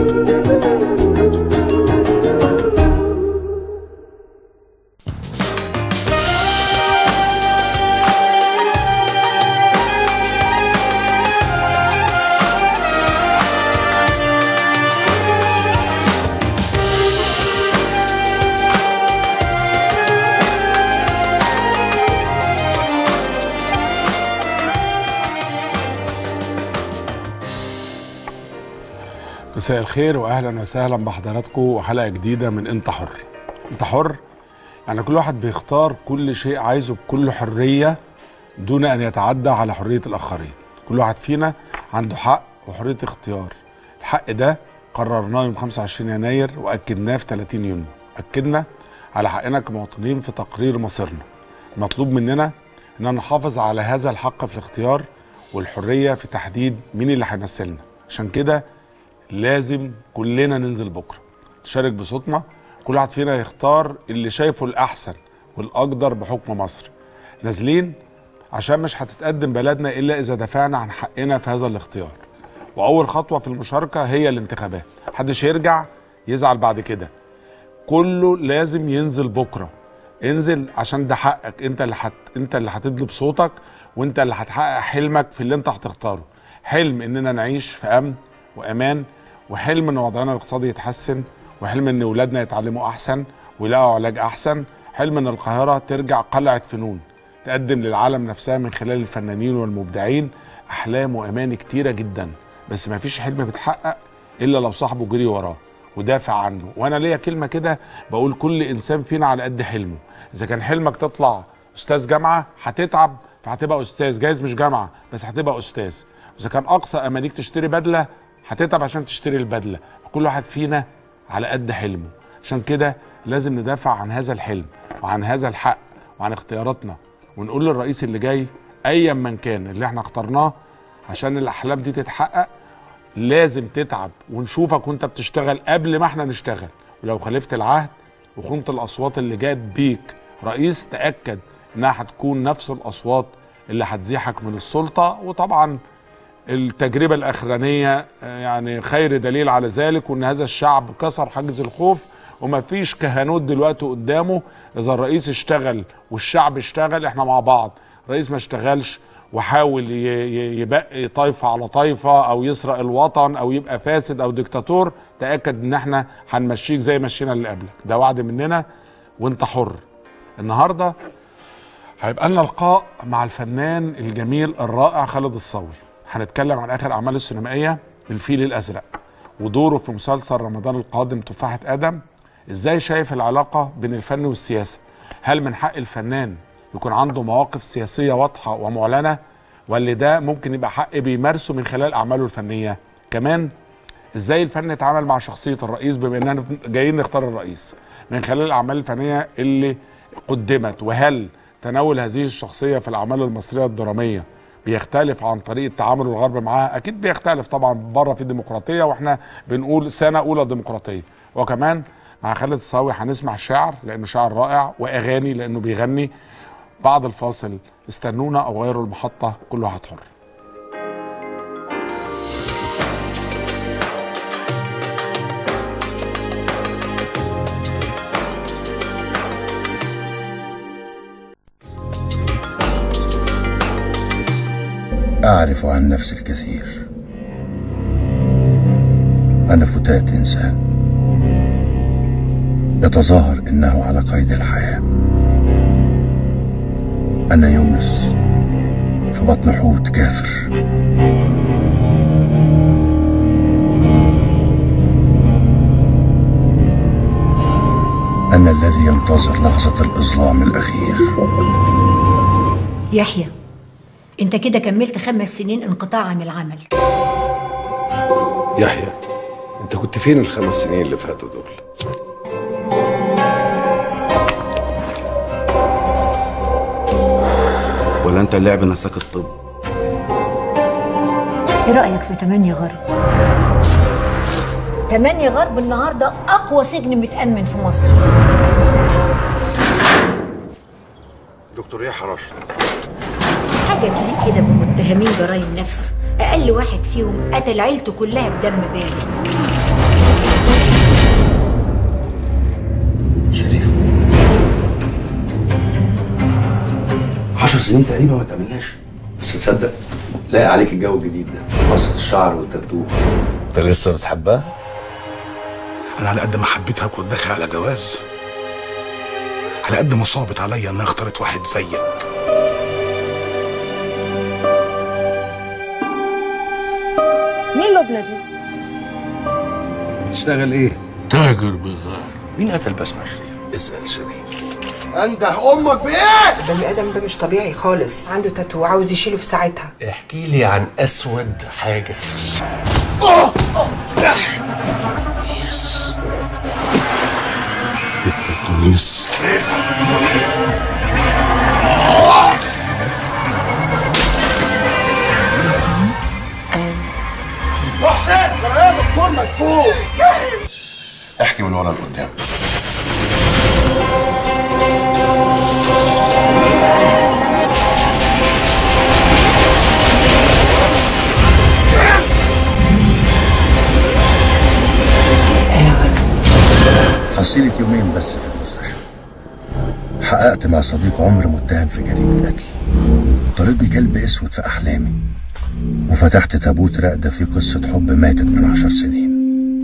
مساء الخير واهلا وسهلا بحضراتكم وحلقه جديده من انت حر انت حر يعني كل واحد بيختار كل شيء عايزه بكل حريه دون ان يتعدى على حريه الاخرين كل واحد فينا عنده حق وحريه اختيار الحق ده قررناه يوم 25 يناير واكدناه في 30 يونيو اكدنا على حقنا كمواطنين في تقرير مصيرنا المطلوب مننا ان نحافظ على هذا الحق في الاختيار والحريه في تحديد مين اللي هيمثلنا عشان كده لازم كلنا ننزل بكره نشارك بصوتنا كل واحد فينا يختار اللي شايفه الاحسن والاقدر بحكم مصر نازلين عشان مش هتتقدم بلدنا الا اذا دفعنا عن حقنا في هذا الاختيار واول خطوه في المشاركه هي الانتخابات محدش يرجع يزعل بعد كده كله لازم ينزل بكره انزل عشان ده حقك انت اللي حت... انت اللي هتدلب صوتك وانت اللي هتحقق حلمك في اللي انت هتختاره حلم اننا نعيش في امن وامان وحلم ان وضعنا الاقتصادي يتحسن وحلم ان اولادنا يتعلموا احسن ويلاقوا علاج احسن حلم ان القاهره ترجع قلعه فنون تقدم للعالم نفسها من خلال الفنانين والمبدعين احلام واماني كتيره جدا بس ما فيش حلم بيتحقق الا لو صاحبه جري وراه ودافع عنه وانا ليا كلمه كده بقول كل انسان فينا على قد حلمه اذا كان حلمك تطلع استاذ جامعه هتتعب فهتبقى استاذ جايز مش جامعه بس هتبقى استاذ اذا كان اقصى امانيك تشتري بدله هتتعب عشان تشتري البدله كل واحد فينا على قد حلمه عشان كده لازم ندافع عن هذا الحلم وعن هذا الحق وعن اختياراتنا ونقول للرئيس اللي جاي ايا من كان اللي احنا اخترناه عشان الاحلام دي تتحقق لازم تتعب ونشوفك وانت بتشتغل قبل ما احنا نشتغل ولو خالفت العهد وخنت الاصوات اللي جات بيك رئيس تاكد انها هتكون نفس الاصوات اللي هتزيحك من السلطه وطبعا التجربة الأخرانية يعني خير دليل على ذلك وأن هذا الشعب كسر حاجز الخوف وما فيش كهنوت دلوقتي قدامه إذا الرئيس اشتغل والشعب اشتغل احنا مع بعض رئيس ما اشتغلش وحاول يبقي طائفة على طائفة أو يسرق الوطن أو يبقى فاسد أو ديكتاتور تأكد إن احنا هنمشيك زي مشينا اللي قبلك ده وعد مننا وانت حر النهاردة هيبقى لنا لقاء مع الفنان الجميل الرائع خالد الصاوي هنتكلم عن اخر اعماله السينمائيه الفيل الازرق ودوره في مسلسل رمضان القادم تفاحه ادم ازاي شايف العلاقه بين الفن والسياسه هل من حق الفنان يكون عنده مواقف سياسيه واضحه ومعلنه ولا ده ممكن يبقى حق بيمارسه من خلال اعماله الفنيه كمان ازاي الفن يتعامل مع شخصيه الرئيس بما اننا جايين نختار الرئيس من خلال الاعمال الفنيه اللي قدمت وهل تناول هذه الشخصيه في الاعمال المصريه الدراميه بيختلف عن طريقه تعامل الغرب معاه اكيد بيختلف طبعا بره في ديمقراطيه واحنا بنقول سنه اولى ديمقراطيه وكمان مع خالد الصاوي هنسمع شعر لانه شعر رائع واغاني لانه بيغني بعد الفاصل استنونا او غيروا المحطه كل واحد حر أعرف عن نفسي الكثير أنا فتاة إنسان يتظاهر إنه على قيد الحياة أنا يونس في بطن حوت كافر أنا الذي ينتظر لحظة الإظلام الأخير يحيى انت كده كملت خمس سنين انقطاع عن العمل يحيى انت كنت فين الخمس سنين اللي فاتوا دول ولا انت اللعب نساك الطب ايه رايك في 8 غرب 8 غرب النهارده اقوى سجن متامن في مصر دكتور يحيى رشد حاجه تليق كده بمتهمين جرائم نفس اقل واحد فيهم قتل عيلته كلها بدم بارد 10 سنين تقريبا ما تقابلناش بس تصدق لاقي عليك الجو الجديد ده قصة الشعر والتاتو انت لسه بتحبها؟ انا على قد ما حبيتها كنت داخل على جواز على قد ما صعبت عليا انها اختارت واحد زيك مين لبنى دي؟ بتشتغل ايه؟ تاجر بغار مين قتل بسمة شريف؟ اسأل شريف انده امك بايه؟ البني ادم ده مش طبيعي خالص عنده تاتو عاوز يشيله في ساعتها احكي لي عن اسود حاجة جبت القميص احكي من ورا لقدام حصيلة يومين بس في المستشفى حققت مع صديق عمر متهم في جريمة قتل طاردني كلب اسود في احلامي وفتحت تابوت راقدة فيه قصة حب ماتت من عشر سنين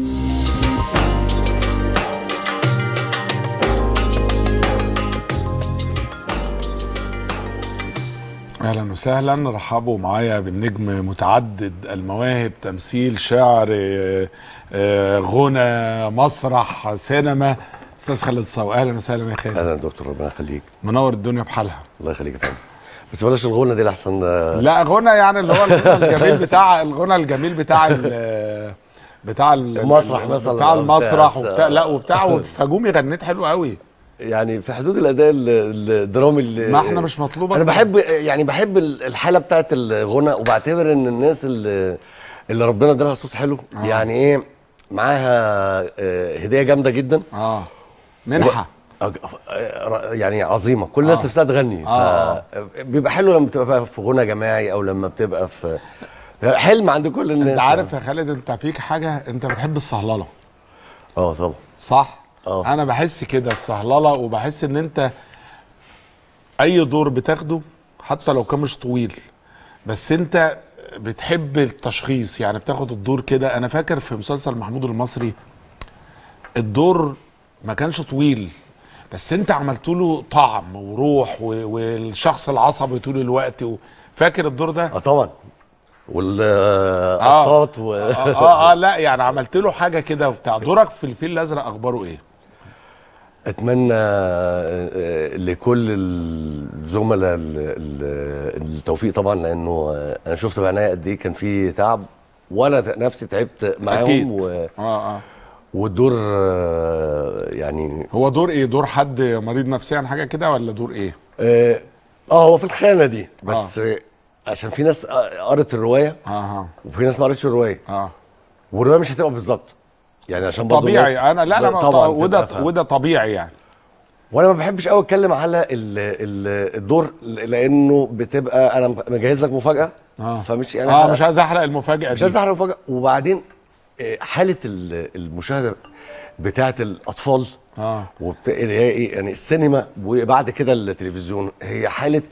اهلا وسهلا رحبوا معايا بالنجم متعدد المواهب تمثيل شعر آه، آه، غنى مسرح سينما استاذ خالد صاوي اهلا وسهلا يا خالد اهلا يا دكتور ربنا يخليك منور الدنيا بحالها الله يخليك يا فندم بس بلاش الغنى دي لحسن آه، لا غنى يعني اللي هو الغنى الجميل بتاع الغنى الجميل بتاع ال بتاع ال- المسرح مثلا بتاع أو المسرح بتاع- وبتاع لا وبتاع فجومي غنيت حلو قوي يعني في حدود الاداء ال- الدرامي اللي ما احنا مش مطلوب انا أكتر. بحب يعني بحب ال- الحاله بتاعت الغنى وبعتبر ان الناس اللي اللي ربنا ادالها صوت حلو يعني ايه معاها آه، هديه جامده جدا اه منحه أج- آه، يعني عظيمه كل الناس نفسها تغني آه. فبيبقى حلو لما بتبقى في غنى جماعي او لما بتبقى في حلم عند كل الناس انت عارف يا خالد انت فيك حاجه انت بتحب الصهلله اه طبعا صح اه. انا بحس كده الصهلله وبحس ان انت اي دور بتاخده حتى لو كان مش طويل بس انت بتحب التشخيص يعني بتاخد الدور كده انا فاكر في مسلسل محمود المصري الدور ما كانش طويل بس انت عملت له طعم وروح و- والشخص العصبي طول الوقت و- فاكر الدور ده اه طبعا والقطاط و... اه اه, آه لا يعني عملت له حاجه كده وبتاع دورك في الفيل الازرق اخباره ايه اتمنى آه، لكل الزملاء ال- ال- التوفيق طبعا لانه آه، انا شفت بعناية قد ايه كان في تعب وانا ت- نفسي تعبت اكيد معاهم و... اه اه والدور آه، يعني هو دور ايه دور حد مريض نفسيا حاجه كده ولا دور ايه اه آه، هو في الخانه دي بس آه. عشان في ناس آه، قرت الروايه اه اه وفي ناس ما قرتش الروايه اه والروايه مش هتبقى بالظبط يعني عشان برضه طبيعي الناس انا لا لا طبعا وده تبقى فاهمة. وده طبيعي يعني وانا ما بحبش قوي اتكلم على ال ال الدور لانه بتبقى انا مجهز لك مفاجاه اه فمش يعني اه مش عايز احرق المفاجاه مش دي عايز احرق مفاجاه وبعدين آه، حاله ال- المشاهده بتاعه الاطفال اه وبت... اللي هي ايه يعني السينما وبعد كده التلفزيون هي حاله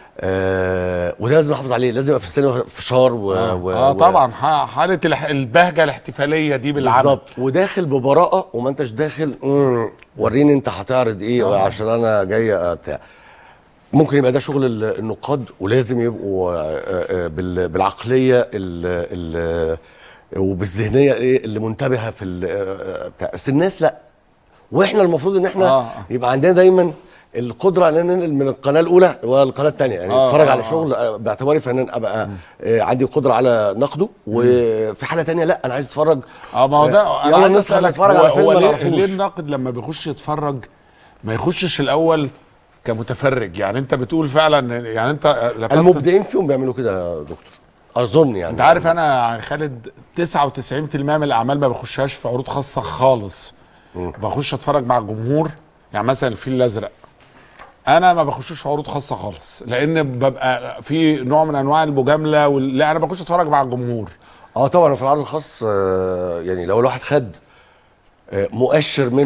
آه وده لازم نحافظ عليه لازم يبقى في السينما فشار و... اه, و... آه و- طبعا ح- حاله الح- البهجه الاحتفاليه دي بالعمل بالظبط وداخل ببراءه وما انتش داخل مم، وريني انت هتعرض ايه آه. عشان انا جاي آه، بتاع ممكن يبقى ده شغل ال- النقاد ولازم يبقوا آه، آه، بال- بالعقليه ال ال وبالذهنيه ايه اللي منتبهه في ال- آه، بتاع بس الناس لا واحنا المفروض ان احنا آه. يبقى عندنا دايما القدره على ان ننقل من القناه الاولى والقناه الثانيه يعني آه، اتفرج آه، على آه. شغل آه، باعتباري فنان ابقى آه، عندي قدره على نقده وفي حاله تانية لا انا عايز اتفرج اه ما هو ده آه، أنا يلا عايز نسهر أسألك، نتفرج هو- على فيلم هو ما ليه, نعرفوش ليه الناقد لما بيخش يتفرج ما يخشش الاول كمتفرج يعني انت بتقول فعلا يعني انت لفتت- المبدعين فيهم بيعملوا كده يا دكتور اظن يعني انت عارف انا يا خالد 99% من الاعمال ما بخشهاش في عروض خاصه خالص بخش اتفرج مع الجمهور يعني مثلا الفيل الازرق انا ما بخشوش في عروض خاصه خالص لان ببقى في نوع من انواع المجامله وال... لا انا بخش اتفرج مع الجمهور اه طبعا في العرض الخاص آه، يعني لو الواحد خد آه، مؤشر منه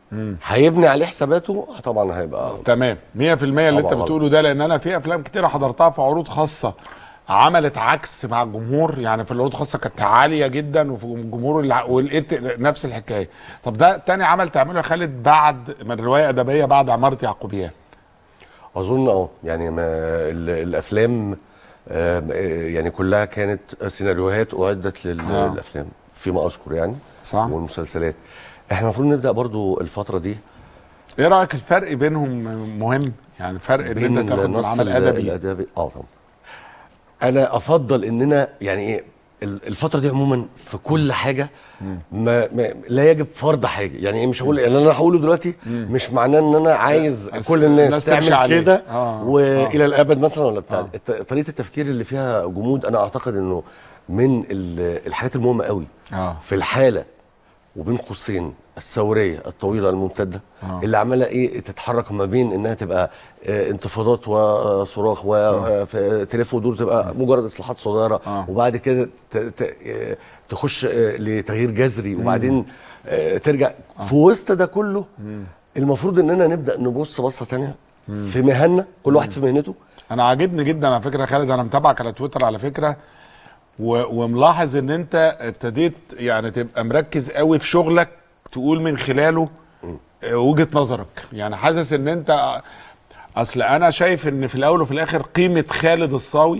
هيبني عليه حساباته طبعا هيبقى تمام 100% اللي انت طبعاً. بتقوله ده لان انا في افلام كتيره حضرتها في عروض خاصه عملت عكس مع الجمهور يعني في العروض الخاصه كانت عاليه جدا وفي الجمهور الع- ولقيت نفس الحكايه طب ده تاني عمل تعمله يا خالد بعد من روايه ادبيه بعد عماره يعقوبيان اظن اه يعني ما ال- الافلام آم، آه، يعني كلها كانت سيناريوهات اعدت لل- آه. للافلام فيما اذكر يعني صح. والمسلسلات احنا المفروض نبدا برضو الفتره دي ايه رايك الفرق بينهم مهم يعني فرق ان بين انت تاخد من النص عمل ال- ادبي الادبي اه طبعا انا افضل اننا يعني ايه ال- الفتره دي عموما في كل حاجه ما, ما لا يجب فرض حاجه يعني ايه مش هقول يعني اللي انا هقوله دلوقتي مش معناه ان انا عايز بس كل الناس, الناس تمشي تعمل عليه. كده آه. والى الابد مثلا ولا بتاع الت- طريقه التفكير اللي فيها جمود انا اعتقد انه من ال- الحاجات المهمه قوي آه. في الحاله وبين قوسين الثوريه الطويله الممتده آه. اللي عماله ايه تتحرك ما بين انها تبقى آه، انتفاضات وصراخ وتلف ودور تبقى مجرد اصلاحات صغيره آه. وبعد كده ت- ت- آه، تخش آه، لتغيير جذري وبعدين آه، ترجع في وسط ده كله المفروض اننا نبدا نبص بصه تانية في مهننا كل واحد في مهنته انا عاجبني جدا على فكره يا خالد انا متابعك على تويتر على فكره و... وملاحظ ان انت ابتديت يعني تبقى مركز قوي في شغلك تقول من خلاله آه، وجهه نظرك يعني حاسس ان انت اصل انا شايف ان في الاول وفي الاخر قيمه خالد الصاوي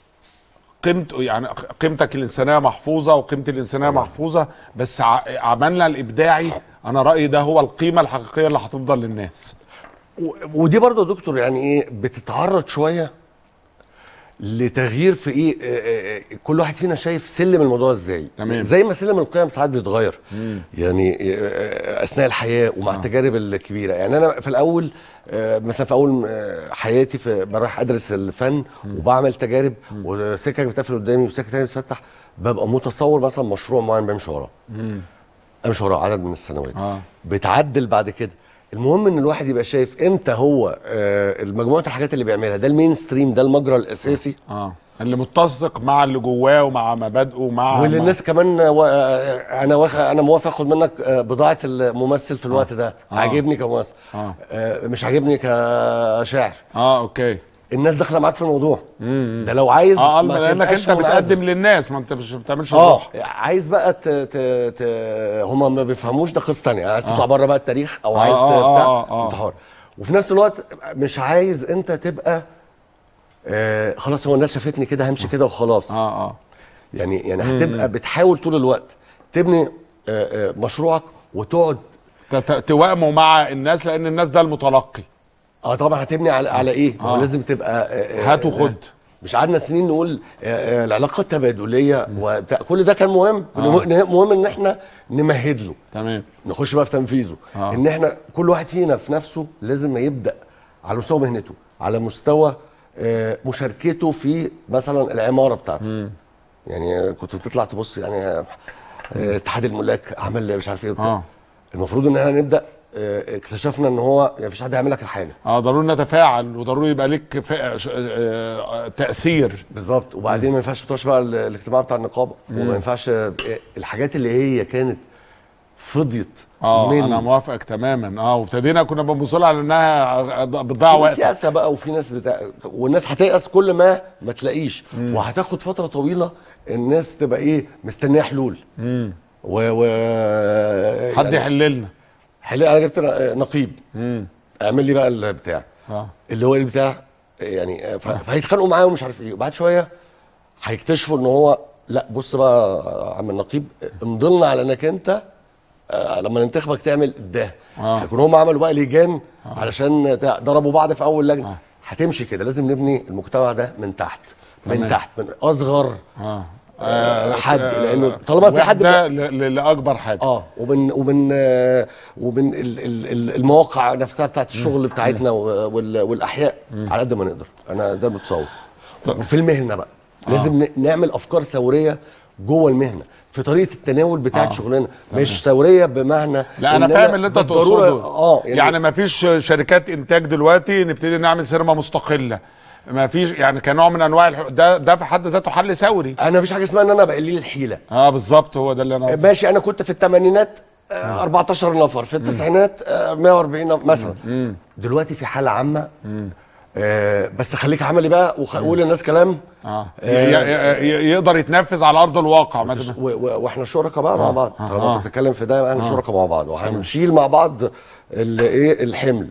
قيمته يعني قيمتك الانسانيه محفوظه وقيمتي الانسانيه محفوظه بس ع- عملنا الابداعي انا رايي ده هو القيمه الحقيقيه اللي هتفضل للناس و- ودي برضه يا دكتور يعني ايه بتتعرض شويه لتغيير في ايه آه، آه، آه، كل واحد فينا شايف سلم الموضوع ازاي تمام. زي ما سلم القيم ساعات بيتغير يعني آه، آه، اثناء الحياه ومع التجارب الكبيره يعني انا في الاول آه، مثلا في اول آه، حياتي في بروح ادرس الفن وبعمل تجارب وسكك بتقفل قدامي وسكك تانية بتفتح ببقى متصور مثلا مشروع معين بمشي وراه امشي وراه عدد من السنوات آه. بتعدل بعد كده المهم ان الواحد يبقى شايف امتى هو آه مجموعه الحاجات اللي بيعملها ده المين ستريم ده المجرى الاساسي اه اللي متسق مع اللي جواه ومع مبادئه ومع واللي مع- الناس كمان و... آه، انا واخ... انا موافق اخد منك آه، بضاعه الممثل في الوقت ده آه. عاجبني كممثل آه. آه، مش عاجبني كشاعر اه اوكي الناس داخله معاك في الموضوع ده لو عايز اه ما لانك تبقاش انت منعزل. بتقدم للناس ما انت مش بتعملش اه الروح عايز بقى ت... ت... ت... هما ما بيفهموش ده قصه ثانيه عايز تطلع بره بقى التاريخ او آه، عايز ت... آه، بتاع آه، آه. انت حر وفي نفس الوقت مش عايز انت تبقى آه خلاص هو الناس شافتني كده همشي كده وخلاص اه اه يعني يعني هتبقى بتحاول طول الوقت تبني آه آه مشروعك وتقعد ت- ت- توائموا مع الناس لان الناس ده المتلقي اه طبعا هتبني على على ايه؟ ما هو آه. لازم تبقى آه، آه، هات وخد مش قعدنا سنين نقول آه، آه، العلاقه التبادليه وبتاع كل ده كان مهم كل مهم ان احنا نمهد له تمام نخش بقى في تنفيذه آه. ان احنا كل واحد فينا في نفسه لازم يبدا على مستوى مهنته على مستوى آه، مشاركته في مثلا العماره بتاعته يعني آه، كنت بتطلع تبص يعني آه، آه، اتحاد الملاك عمل مش عارف ايه وبتاع اه المفروض ان احنا نبدا آه، اكتشفنا ان هو يعني مفيش حد هيعمل لك الحاجه اه ضروري نتفاعل وضروري يبقى لك ف- ش- آه، تاثير بالظبط وبعدين ما ينفعش تخش بقى ال- الاجتماع بتاع النقابه وما ينفعش آه، الحاجات اللي هي كانت فضيت اه من انا موافقك تماما اه وابتدينا كنا بنبص لها على انها بتضيع في ناس وقت يأسة بقى وفي ناس بتاع والناس هتيأس كل ما ما تلاقيش وهتاخد فتره طويله الناس تبقى ايه مستنيه حلول و, و... حد يعني يحل لنا حل انا جبت ن- نقيب امم اعمل لي بقى البتاع اه اللي هو البتاع يعني ف- فهيتخانقوا معاه ومش عارف ايه وبعد شويه هيكتشفوا ان هو لا بص بقى يا عم النقيب امضلنا على انك انت آه، لما ننتخبك تعمل ده آه. هيكون هم عملوا بقى لجان علشان تع- ضربوا بعض في اول لجنه هتمشي كده لازم نبني المجتمع ده من تحت من تمام. تحت من اصغر اه آه، حد لانه طالما في حد ده بقى- ل- ل- لاكبر حاجه اه ومن ومن آه، ومن ال- ال- ال- المواقع نفسها بتاعت الشغل بتاعتنا و- وال- والاحياء على قد ما نقدر انا ده متصور وفي المهنه بقى لازم ن- نعمل افكار ثوريه جوه المهنه في طريقه التناول بتاعت آه. شغلنا مش ثوريه بمعنى لا انا إن فاهم اللي انت بالضرورة- تقصده اه يعني, يعني ما فيش شركات انتاج دلوقتي نبتدي نعمل سينما مستقله ما فيش يعني كنوع من انواع الح... ده ده في حد ذاته حل ثوري انا مفيش حاجه اسمها ان انا بقليل الحيله اه بالظبط هو ده اللي انا ماشي انا كنت في الثمانينات آه، 14 نفر في التسعينات آه، 140 نفر مثلا دلوقتي في حاله عامه آه، بس خليك عملي بقى وقول للناس كلام اه ي- ي- ي- يقدر يتنفذ على ارض الواقع مثلا و- و- واحنا شركاء بقى مع بعض آه، طالما آه. انت بتتكلم في ده يبقى احنا شركاء مع بعض وهنشيل مع بعض ال- ايه الحمل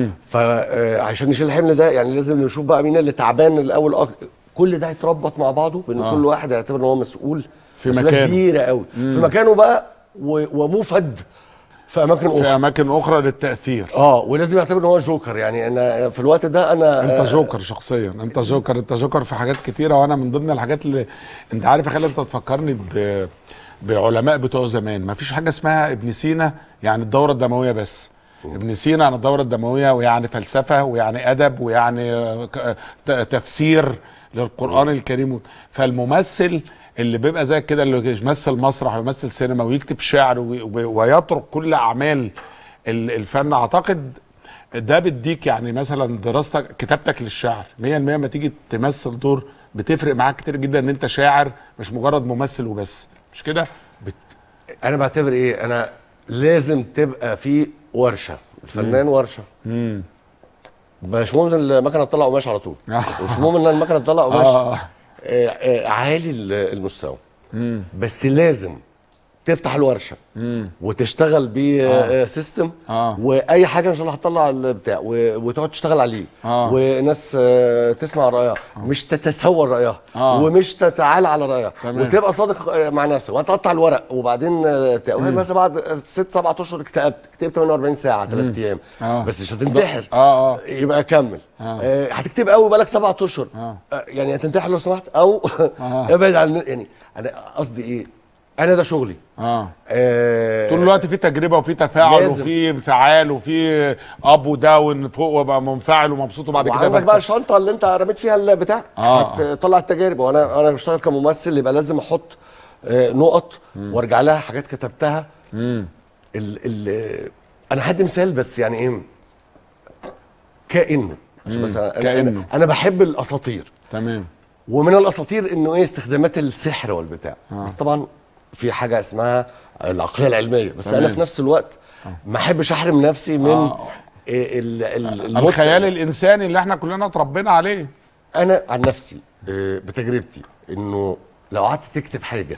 فعشان نشيل الحمل ده يعني لازم نشوف بقى مين اللي تعبان الاول أك- كل ده يتربط مع بعضه بان آه. كل واحد يعتبر ان هو مسؤول في مسؤولية مكانه. كبيره قوي في مكانه بقى و- ومفد في اماكن في اخرى اماكن اخرى للتاثير اه ولازم يعتبر ان هو جوكر يعني انا في الوقت ده انا انت جوكر شخصيا انت جوكر انت جوكر في حاجات كتيره وانا من ضمن الحاجات اللي انت عارف يا خالد انت تفكرني ب... بعلماء بتوع زمان ما فيش حاجه اسمها ابن سينا يعني الدوره الدمويه بس ابن سينا يعني الدوره الدمويه ويعني فلسفه ويعني ادب ويعني آه، ك- ت- تفسير للقران الكريم فالممثل اللي بيبقى زي كده اللي يمثل مسرح ويمثل سينما ويكتب شعر وي- وي- ويترك كل اعمال ال- الفن اعتقد ده بيديك يعني مثلا دراستك كتابتك للشعر 100% ما تيجي تمثل دور بتفرق معاك كتير جدا ان انت شاعر مش مجرد ممثل وبس مش كده بت... انا بعتبر ايه انا لازم تبقى في ورشه الفنان ورشه مش مهم ان المكنه تطلع قماش على طول آه. مش مهم ان المكنه تطلع قماش آه. آه، آه، عالي ال- المستوى بس لازم تفتح الورشه وتشتغل بيه آه. سيستم آه. واي حاجه ان شاء الله هتطلع البتاع و- وتقعد تشتغل عليه آه. وناس آه، تسمع رايها مش تتسول رايها آه. ومش تتعالى على رايها تمام. وتبقى صادق آه، مع نفسك وهتقطع الورق وبعدين آه، ت- وهي مثلا بعد ست سبعة اشهر اكتئبت كتبت 48 ساعه ثلاث ايام آه. بس مش هتنتحر آه، آه. يبقى كمل آه. هتكتب قوي بقالك سبعة اشهر آه. آه. يعني هتنتحر لو سمحت او آه. ابعد عن يعني انا قصدي ايه انا ده شغلي اه آه طول الوقت في تجربه وفي تفاعل لازم. وفي انفعال وفي اب وداون فوق وابقى منفعل ومبسوط وبعد كده وعندك بقى بكتب. الشنطه اللي انت رميت فيها البتاع آه. هتطلع التجارب وانا انا بشتغل كممثل يبقى لازم احط آه، نقط وارجع لها حاجات كتبتها ال ال انا هدي مثال بس يعني ايه كائن عشان مثلا أنا, كائنه. أنا, انا بحب الاساطير تمام ومن الاساطير انه ايه استخدامات السحر والبتاع آه. بس طبعا في حاجه اسمها العقليه العلميه بس تمام. انا في نفس الوقت ما احبش احرم نفسي من آه. آه. ال ال المتعة. الخيال الانساني اللي احنا كلنا اتربينا عليه انا عن نفسي آه، بتجربتي انه لو قعدت تكتب حاجه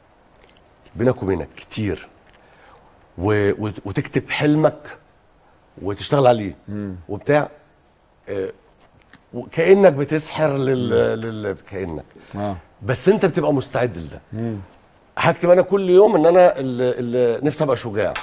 بينك وبينك كتير و... وت- وتكتب حلمك وتشتغل عليه وبتاع آه، وكانك بتسحر لل... لل... كانك اه بس انت بتبقى مستعد لده هكتب انا كل يوم ان انا اللي, اللي نفسي ابقى شجاع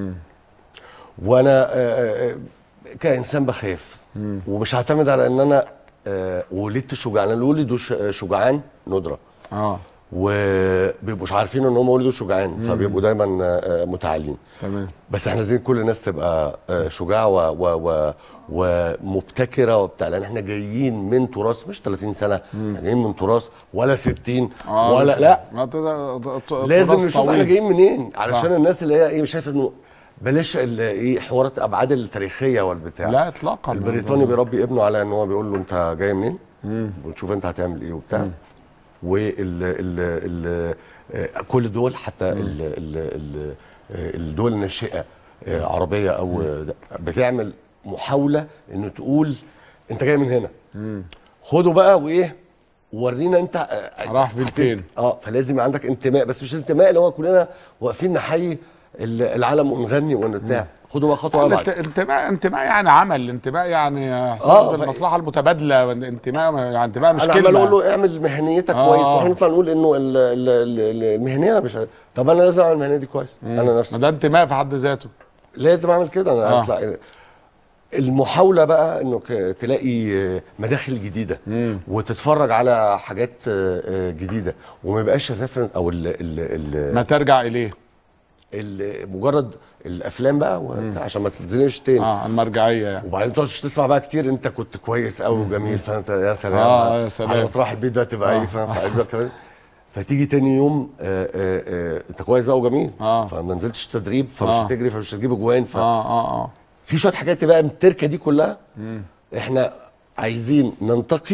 وانا آه، آه، كانسان بخاف ومش هعتمد على ان انا آه، ولدت شجاع انا اللي ولدوا ش- شجعان ندره اه وبيبقوش عارفين ان هم ولدوا شجعان فبيبقوا دايما آه، متعالين تمام بس احنا عايزين كل الناس تبقى آه، شجاعه و و و ومبتكره وبتاع لان احنا جايين من تراث مش 30 سنه احنا جايين من تراث ولا 60 آه ولا لا ما ت- ت- ت- لازم تراث نشوف احنا طويل. جايين منين علشان صح. الناس اللي هي ايه شايفه انه بلاش ال- ايه حوارات الابعاد التاريخيه والبتاع لا اطلاقا البريطاني بيربي ابنه على ان هو بيقول له انت جاي منين ونشوف انت هتعمل ايه وبتاع وال ال ال آه، كل دول حتى ال ال ال آه، الدول الناشئه آه، عربيه او آه، ده، بتعمل محاوله انه تقول انت جاي من هنا خده بقى وايه ورينا انت آه، راح فين هتبت- فين. اه فلازم يبقى عندك انتماء بس مش الانتماء اللي هو كلنا واقفين نحيي ال- العالم ونغني ونبتاع خدوا بقى خطوه ابعد الانت- انتماء انتماء يعني عمل انتماء يعني احساس آه، ف- بالمصلحه المتبادله انتماء يعني انتماء مش انا كلمه عمال اقول له اعمل مهنيتك آه. كويس واحنا نطلع نقول انه ال- ال- ال- المهنيه مش طب انا لازم اعمل المهنيه دي كويس انا نفسي ده انتماء في حد ذاته لازم اعمل كده انا آه. هطلع المحاوله بقى انك تلاقي مداخل جديده وتتفرج على حاجات آه، جديده وما يبقاش الريفرنس او ال ال ما ال ترجع اليه ال مجرد الافلام بقى وبتاع عشان ما تتزنقش تاني اه المرجعيه يعني وبعدين تقعد تسمع بقى كتير انت كنت كويس قوي وجميل فانت يا سلام آه، يا سلام. على ما تروح البيت بقى تبقى ايه فاهم فقلبك كمان فتيجي تاني يوم آه آه آه انت كويس بقى وجميل آه. فما نزلتش تدريب فمش آه. هتجري فمش هتجيب اجوان ف... اه اه اه في شويه حاجات بقى من التركه دي كلها احنا عايزين ننتقي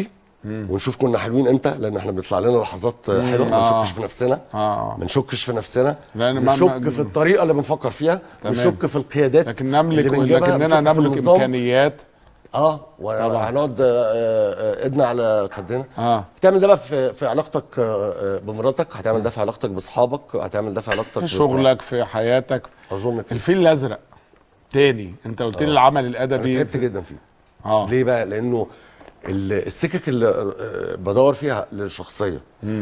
ونشوف كنا حلوين امتى لان احنا بيطلع لنا لحظات آه، حلوه ما آه. نشكش في نفسنا آه. ما نشكش في نفسنا لأن ما- نشك ما- في الطريقه اللي بنفكر فيها تمام. نشك في القيادات لكن نملك اللي بنجيبها، لكننا نشك في نملك النظام. امكانيات اه طبعا. وهنقعد آه، آه، ايدنا على خدنا اه بتعمل ده بقى في في علاقتك آه، آه، بمراتك هتعمل ده في علاقتك باصحابك هتعمل ده في علاقتك في شغلك في حياتك اظن كده الفيل الازرق تاني انت قلت لي العمل انا الادبي تعبت جدا فيه اه ليه بقى لانه ال- السكك اللي آه، بدور فيها للشخصيه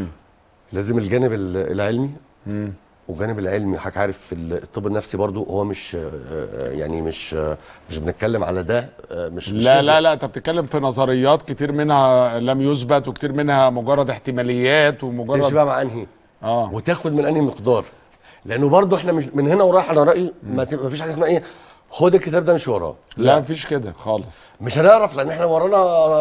لازم الجانب ال- العلمي والجانب العلمي حضرتك عارف في الطب النفسي برضو هو مش آه، آه، يعني مش آه، مش بنتكلم على ده آه، مش مش لا فيزياء. لا لا انت بتتكلم في نظريات كتير منها لم يثبت وكتير منها مجرد احتماليات تمشي ومجرد بقى مع انهي اه وتاخد من انهي مقدار لانه برضو احنا مش من هنا ورايح على رايي ما تبقى- ما فيش حاجه اسمها ايه خد الكتاب ده مش وراه لا مفيش كده خالص مش هنعرف لان احنا ورانا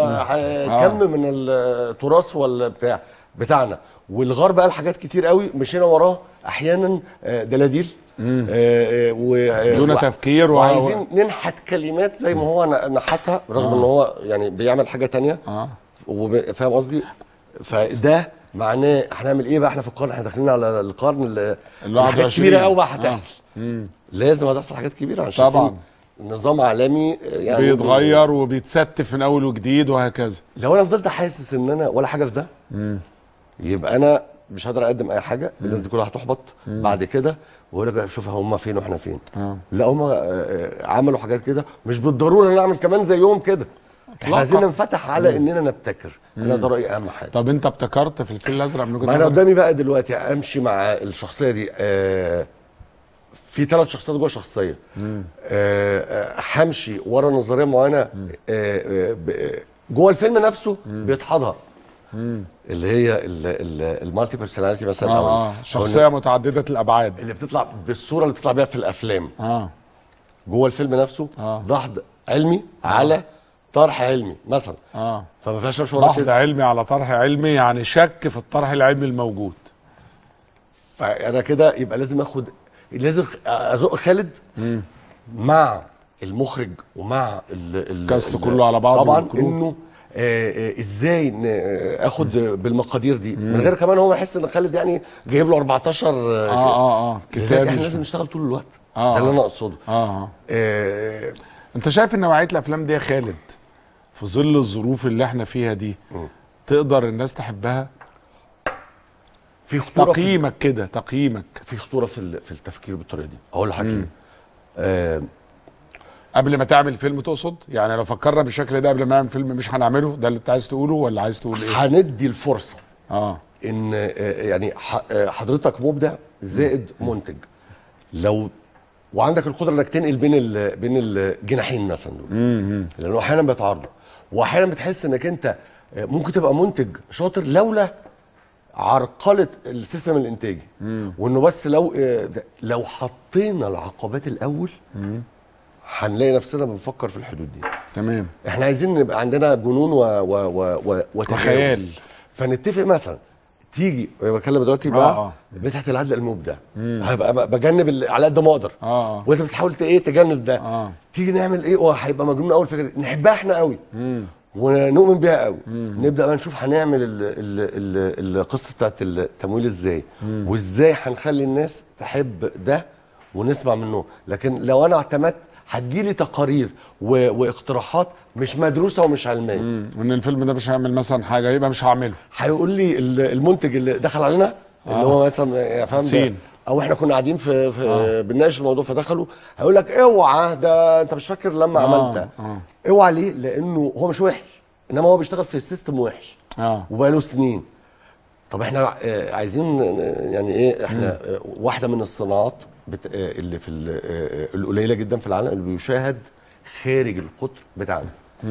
آه، كم من التراث والبتاع بتاعنا والغرب قال حاجات كتير قوي مشينا وراه احيانا آه، دلاديل آه، آه، و- آه، دون و- تفكير و- وعايزين ننحت كلمات زي ما هو ن- نحتها رغم ان هو يعني بيعمل حاجه تانية اه وب- فاهم قصدي فده معناه هنعمل ايه بقى احنا في القرن احنا داخلين على القرن اللي ال حاجات 21. كبيره قوي بقى آه. هتحصل لازم هتحصل حاجات كبيره عشان طبعاً. في نظام عالمي يعني بيتغير وبيتستف من اول وجديد وهكذا لو انا فضلت حاسس ان انا ولا حاجه في ده يبقى انا مش هقدر اقدم اي حاجه الناس دي كلها هتحبط بعد كده واقول لك شوف هم فين واحنا فين آه. لا هم آه، عملوا حاجات كده مش بالضروره نعمل كمان زيهم كده احنا عايزين ننفتح على اننا نبتكر انا ده رايي اهم حاجه طب انت ابتكرت في الفيل الازرق من وجهه ما انا نظرك؟ قدامي بقى دلوقتي امشي مع الشخصيه دي آه في ثلاث شخصيات جوه شخصيه آه آه، همشي ورا نظريه معينه آه آه ب- آه، جوه الفيلم نفسه بيدحضها اللي هي المالتي بيرسوناليتي مثلا او اه اه أو شخصيه متعدده الابعاد اللي بتطلع بالصوره اللي بتطلع بيها في الافلام اه جوه الفيلم نفسه آه. دحض علمي على طرح علمي مثلا اه فما فيهاش مش ورا بحث كده علمي على طرح علمي يعني شك في الطرح العلمي الموجود فانا كده يبقى لازم اخد لازم ازق خالد مع المخرج ومع ال ال الكاست ال- كله على بعضه طبعا والكرو. انه آه آه ازاي ن- آه، اخد بالمقادير دي من غير كمان هو يحس ان خالد يعني جايب له 14 اه آه اه اه لذلك كتاب احنا لازم نشتغل طول الوقت آه. ده اللي انا اقصده اه اه آه انت شايف ان نوعيه الافلام دي يا خالد في ظل الظروف اللي احنا فيها دي تقدر الناس تحبها في خطوره في تقييمك كده تقييمك في خطوره في ال- في التفكير بالطريقه دي اقول لحضرتك ليه آه قبل ما تعمل فيلم تقصد يعني لو فكرنا بالشكل ده قبل ما نعمل فيلم مش هنعمله ده اللي انت عايز تقوله ولا عايز تقول ايه هندي الفرصه اه ان آه، يعني ح- آه، حضرتك مبدع زائد منتج لو وعندك القدره انك تنقل بين ال- بين الجناحين مثلا دول لانه احيانا بيتعارضوا واحيانا بتحس انك انت آه، ممكن تبقى منتج شاطر لولا عرقله السيستم الانتاجي وانه بس لو آه، ده- لو حطينا العقبات الاول هنلاقي نفسنا بنفكر في الحدود دي تمام احنا عايزين نبقى عندنا جنون و و و و وخيال. وتجاوز فنتفق مثلا تيجي أنا بتكلم دلوقتي آه، بقى آه. مدحت العدل المبدع هبقى ب- بجنب ال- على قد ما اقدر آه، آه. وانت بتحاول ت- ايه تجنب ده آه. تيجي نعمل ايه وهيبقى مجنون اول فكره نحبها احنا قوي ونؤمن بيها قوي نبدا بقى نشوف هنعمل ال- ال- ال- القصه بتاعت التمويل ازاي وازاي هنخلي الناس تحب ده ونسمع منه لكن لو انا اعتمدت هتجيلي تقارير و... واقتراحات مش مدروسه ومش علميه مم. وان الفيلم ده مش هيعمل مثلا حاجه يبقى مش هعمله هيقول لي ال- المنتج اللي دخل علينا اللي هو مثلا يا فاهم ده- سين. او احنا كنا قاعدين في, في آه. بنناقش الموضوع فدخلوا هيقول لك اوعى ده انت مش فاكر لما آه، عملت ده آه. اوعى ليه لانه هو مش وحش انما هو بيشتغل في السيستم وحش اه وبقاله سنين طب احنا آه، عايزين آه، يعني ايه احنا آه، واحده من الصناعات بت... آه، اللي في ال- آه، آه، القليله جدا في العالم اللي بيشاهد خارج القطر بتاعنا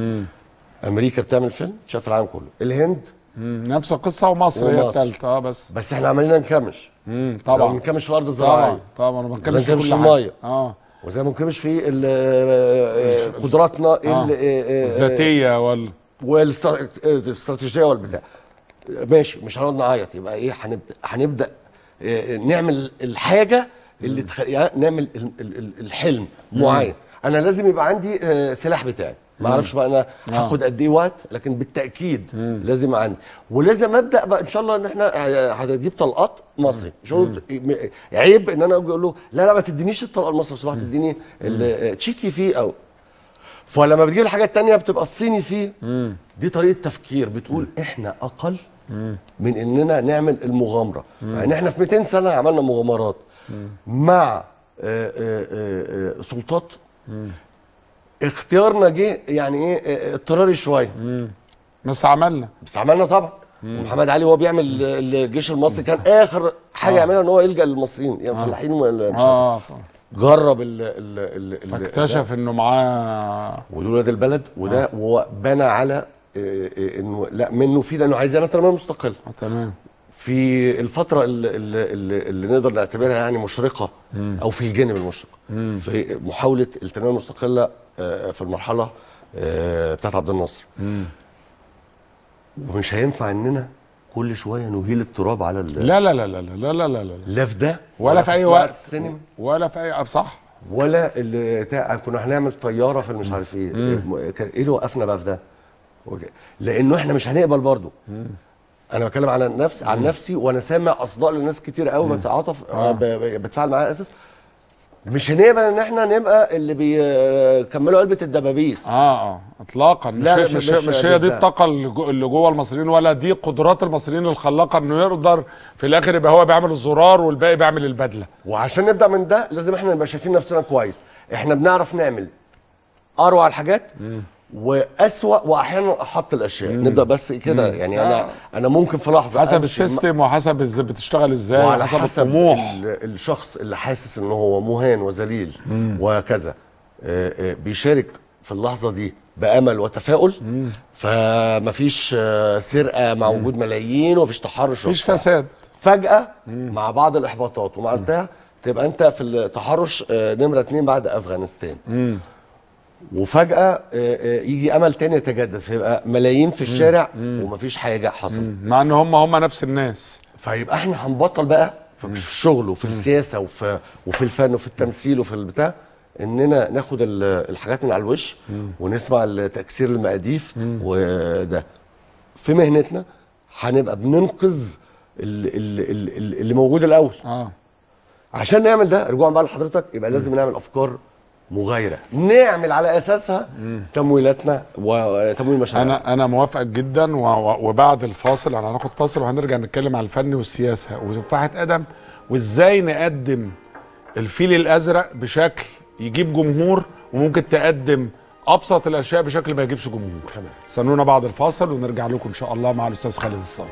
امريكا بتعمل فيلم شاف العالم كله الهند مم. نفس القصه ومصر هي ومصر. الثالثه اه بس بس احنا عمالين نكمش مم. طبعا طبعا بنكمش في الارض طبعا الزراعيه طبعا ما زي بنتكلمش ما في كانش كل في حاجه المية. اه وزي ما بنكمش في ال- آه، آه، قدراتنا آه. ال- آه، آه، الذاتيه وال والاستراتيجيه والبتاع ماشي مش هنقعد نعيط يبقى ايه هنبدا هنبدا آه، نعمل الحاجه اللي تخ... يعني نعمل ال- ال- ال- الحلم معين انا لازم يبقى عندي آه، سلاح بتاعي ما اعرفش بقى انا هاخد قد ايه وقت لكن بالتاكيد لازم عندي ولازم ابدا بقى ان شاء الله ان احنا هتجيب طلقات مصري شغل عيب ان انا اجي اقول له لا لا ما تدينيش الطلقه المصري لو سمحت تديني ال- تشيكي فيه او فلما بتجيب الحاجه التانية بتبقى الصيني فيه دي طريقه تفكير بتقول احنا اقل من اننا نعمل المغامره يعني احنا في 200 سنه عملنا مغامرات مع آه، آه، آه، آه، سلطات اختيارنا جه يعني ايه آه، اضطراري شويه بس عملنا بس عملنا طبعا محمد علي وهو بيعمل الجيش المصري كان اخر حاجه يعملها ان هو يلجا للمصريين يعني فلاحين ولا مش عارف اه جرب ال ال ال ال فاكتشف انه معاه ودول ولاد البلد وده وهو بنى على آه، آه، انه لا منه في لانه عايز يعمل تنميه مستقله آه تمام في الفترة اللي, اللي, اللي نقدر نعتبرها يعني مشرقة أو في الجانب المشرق في محاولة التنمية المستقلة آه، في المرحلة آه، بتاعت عبد الناصر ومش هينفع إننا كل شوية نهيل التراب على ال- لا لا لا لا لا لا لا لا لا في ده ولا في اي صناعة وقت السينما ولا في اي صح ولا اللي بتاع كنا هنعمل طياره في مش عارف ايه م- كان ايه اللي وقفنا بقى في ده وك- لانه احنا مش هنقبل برضه انا بتكلم على نفسي عن نفسي وانا سامع اصداء لناس كتير قوي بتعاطف آه. ب- ب- بتفاعل معاها اسف مش هنقبل ان احنا نبقى اللي بيكملوا علبه الدبابيس اه اه اطلاقا مش, لا، لا مش- مش, مش- مش, مش هي دي ده. الطاقه اللي جو- اللي جوه المصريين ولا دي قدرات المصريين الخلاقه انه يقدر في الاخر يبقى هو بيعمل الزرار والباقي بيعمل البدله وعشان نبدا من ده لازم احنا نبقى شايفين نفسنا كويس احنا بنعرف نعمل اروع الحاجات واسوا واحيانا احط الاشياء نبدا بس كده يعني انا انا ممكن في لحظه حسب أمشي السيستم وحسب ازاي بتشتغل ازاي وعلى وحسب حسب الطموح ال- الشخص اللي حاسس ان هو مهان وذليل وكذا آه، آه، بيشارك في اللحظه دي بامل وتفاؤل فمفيش آه، سرقه مع وجود ملايين ومفيش تحرش مفيش وبتاع. فساد فجاه مع بعض الاحباطات ومع بتاع تبقى انت في التحرش آه، نمره اتنين بعد افغانستان وفجاه آه، آه، يجي امل تاني يتجدد فيبقى ملايين في الشارع ومفيش حاجه حصلت مع ان هم هم نفس الناس فيبقى احنا هنبطل بقى في الشغل وفي السياسه وفي وفي الفن وفي التمثيل وفي البتاع اننا ناخد ال- الحاجات من على الوش ونسمع تكسير المقاديف وده في مهنتنا هنبقى بننقذ ال- ال- ال- ال- اللي موجود الاول اه عشان نعمل ده رجوعا بقى لحضرتك يبقى لازم نعمل افكار مغايره نعمل على اساسها تمويلاتنا وتمويل مشاريعنا انا انا موافقك جدا و- و- وبعد الفاصل انا هناخد فاصل وهنرجع نتكلم على الفن والسياسه وتفاحه ادم وازاي نقدم الفيل الازرق بشكل يجيب جمهور وممكن تقدم ابسط الاشياء بشكل ما يجيبش جمهور استنونا بعد الفاصل ونرجع لكم ان شاء الله مع الاستاذ خالد الصاوي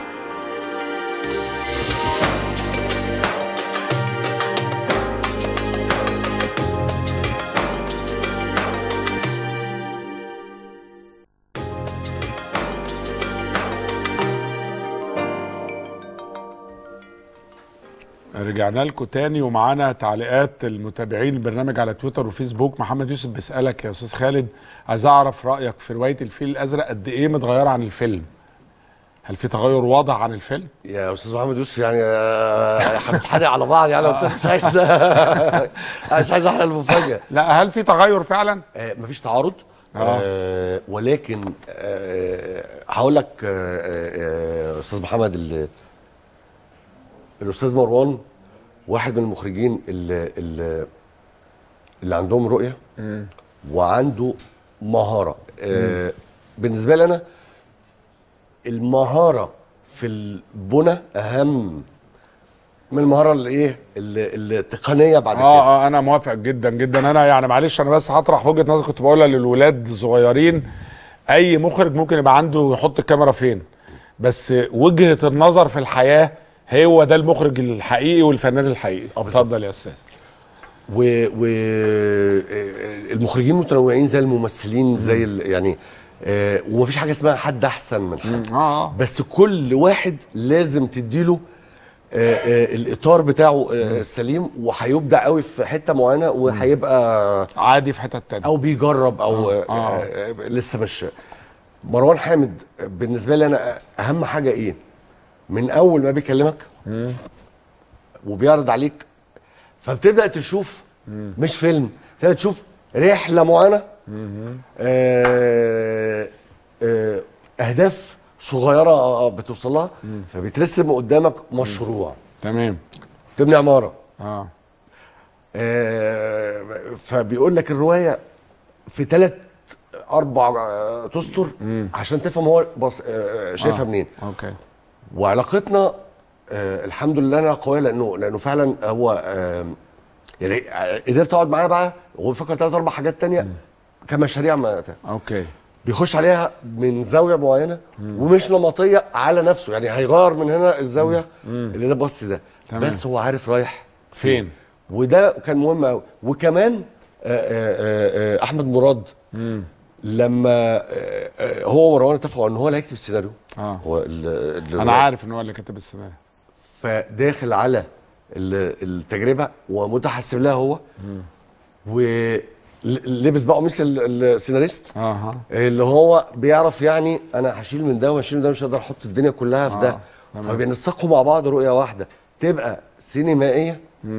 رجعنا لكم تاني ومعانا تعليقات المتابعين البرنامج على تويتر وفيسبوك محمد يوسف بيسألك يا أستاذ خالد عايز أعرف رأيك في رواية الفيل الأزرق قد إيه متغيرة عن الفيلم هل في تغير واضح عن الفيلم؟ يا استاذ محمد يوسف يعني آه، هنتحرق على بعض يعني قلت لك مش عايز مش عايز احرق المفاجاه لا هل في تغير فعلا؟ آه، مفيش تعارض آه. آه ولكن آه هقول لك آه آه آه، استاذ محمد ال- الاستاذ مروان واحد من المخرجين اللي, اللي, اللي عندهم رؤيه وعنده مهاره آه بالنسبه لي انا المهاره في البنى اهم من المهاره اللي ايه اللي- التقنيه بعد كده اه اه انا موافق جدا جدا انا يعني معلش انا بس هطرح وجهه نظر كنت بقولها للولاد الصغيرين اي مخرج ممكن يبقى عنده يحط الكاميرا فين بس وجهه النظر في الحياه هو ده المخرج الحقيقي والفنان الحقيقي آه، بالظبط. اتفضل يا استاذ و, و آه، المخرجين متنوعين زي الممثلين زي ال- يعني آه، ومفيش حاجه اسمها حد احسن من حد اه اه بس كل واحد لازم تديله آه، آه، الاطار بتاعه آه، السليم وهيبدع قوي في حته معينه وهيبقى عادي في حته تانية او بيجرب او آه، آه. آه. آه لسه مش مروان حامد بالنسبه لي انا اهم حاجه ايه من اول ما بيكلمك وبيعرض عليك فبتبدا تشوف مش فيلم تبدا تشوف رحله معينه آه آه اهداف صغيره بتوصل لها فبيترسم قدامك مشروع تمام تبني عماره اه آه، فبيقول لك الروايه في ثلاث اربع آه، تسطر عشان تفهم هو بص آه، شايفها آه. منين اوكي وعلاقتنا آه الحمد لله انها قويه لانه لانه فعلا هو آه يعني آه، قدرت اقعد معاه بقى وهو بيفكر ثلاث اربع حاجات تانية كمشاريع ما اوكي بيخش عليها من زاويه معينه ومش نمطيه على نفسه يعني هيغير من هنا الزاويه اللي ده بص ده تمام. بس هو عارف رايح فين وده كان مهم قوي وكمان آه، آه، آه، احمد مراد لما آه، آه، هو ومروان اتفقوا ان هو اللي هيكتب السيناريو اه هو ال- ال- انا عارف ان هو اللي كتب السيناريو فداخل على ال- التجربه ومتحسب لها هو ولبس بقى قميص ال- السيناريست اها اللي هو بيعرف يعني انا هشيل من ده وهشيل من ده مش هقدر احط الدنيا كلها في آه، ده تمام. فبينسقوا مع بعض رؤيه واحده تبقى سينمائيه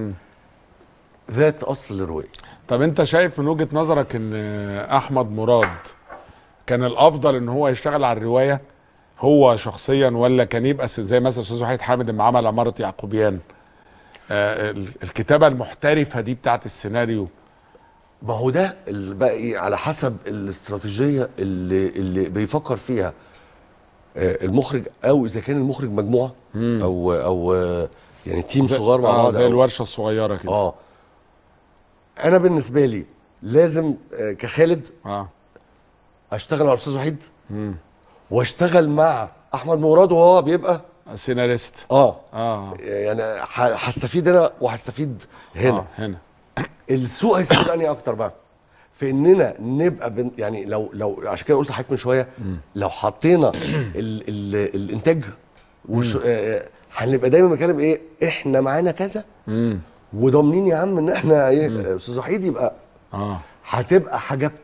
ذات اصل الرؤيه طب انت شايف من وجهه نظرك ان احمد مراد كان الافضل ان هو يشتغل على الروايه هو شخصيا ولا كان يبقى س- زي مثلا استاذ وحيد حامد لما عمل عماره يعقوبيان آه ال- الكتابه المحترفه دي بتاعت السيناريو ما هو ده اللي بقى ايه على حسب الاستراتيجيه اللي اللي بيفكر فيها آه، المخرج او اذا كان المخرج مجموعه او او آه، يعني تيم صغير مع آه بعض زي أو- الورشه الصغيره كده اه انا بالنسبه لي لازم آه، كخالد اه اشتغل مع الاستاذ وحيد واشتغل مع احمد مراد وهو بيبقى سيناريست اه اه يعني ه- هستفيد هنا وهستفيد هنا آه هنا السوق هيستفيد انهي اكتر بقى في اننا نبقى بن يعني لو لو عشان كده قلت لحضرتك من شويه لو حطينا ال ال الانتاج وش آه، هنبقى دايما بنتكلم ايه احنا معانا كذا وضامنين يا عم ان احنا ايه استاذ وحيد يبقى اه هتبقى حجبت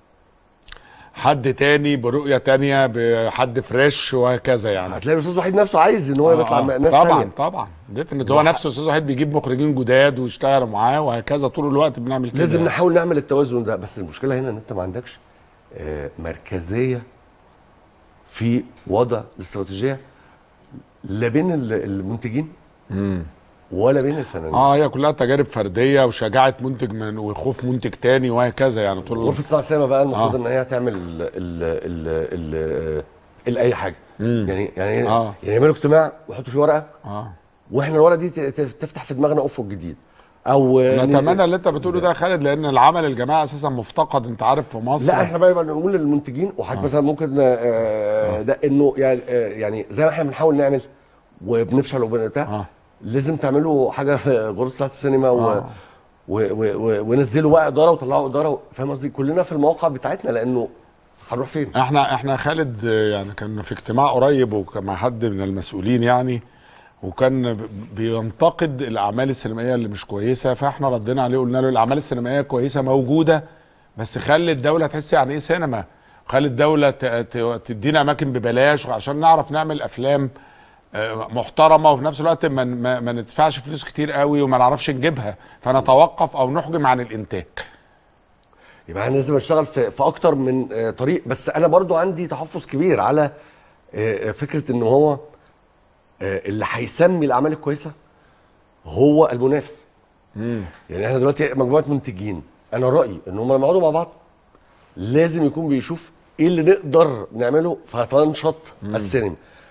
حد تاني برؤيه تانية بحد فريش وهكذا يعني هتلاقي الاستاذ وحيد نفسه عايز ان هو آه، يطلع آه. مع ناس طبعا تانية طبعا ديفنت هو نفسه استاذ وحيد بيجيب مخرجين جداد ويشتغلوا معاه وهكذا طول الوقت بنعمل كده لازم يعني. نحاول نعمل التوازن ده بس المشكله هنا ان انت ما عندكش آه، مركزيه في وضع الاستراتيجيه لا بين ال- المنتجين ولا بين الفنانين اه هي كلها تجارب فرديه وشجاعه منتج من وخوف منتج تاني وهكذا يعني طول غرفه صناعه السينما بقى المفروض آه. ان هي تعمل ال ال ال ال اي حاجه يعني يعني آه. يعني يعملوا اجتماع ويحطوا فيه ورقه اه واحنا الورقه دي ت- ت- تفتح في دماغنا افق جديد او آه، نتمنى اللي انت بتقوله ده يا خالد لان العمل الجماعي اساسا مفتقد انت عارف في مصر لا احنا بقى يبقى نقول للمنتجين وحضرتك مثلا ممكن آه ده انه يعني آه يعني زي ما احنا بنحاول نعمل وبنفشل وبتاع آه. لازم تعملوا حاجه في غرفه صناعه السينما و آه. و و و ونزلوا بقى اداره وطلعوا اداره فاهم قصدي كلنا في المواقع بتاعتنا لانه هنروح فين؟ احنا احنا خالد آه، يعني كان في اجتماع قريب وكان مع حد من المسؤولين يعني وكان ب- بينتقد الاعمال السينمائيه اللي مش كويسه فاحنا ردينا عليه قلنا له الاعمال السينمائيه كويسه موجوده بس خلي الدوله تحس يعني ايه سينما خلي الدوله ت- ت- تدينا اماكن ببلاش عشان نعرف نعمل افلام آه، محترمه وفي نفس الوقت ما, ما, ما ندفعش فلوس كتير قوي وما نعرفش نجيبها فنتوقف او نحجم عن الانتاج يبقى احنا لازم نشتغل في, في اكتر من آه، طريق بس انا برضو عندي تحفظ كبير على آه، آه، فكره ان هو آه، اللي هيسمي الاعمال الكويسه هو المنافس يعني احنا دلوقتي مجموعه منتجين انا رايي ان هم لما يقعدوا مع بعض لازم يكون بيشوف ايه اللي نقدر نعمله فتنشط السينما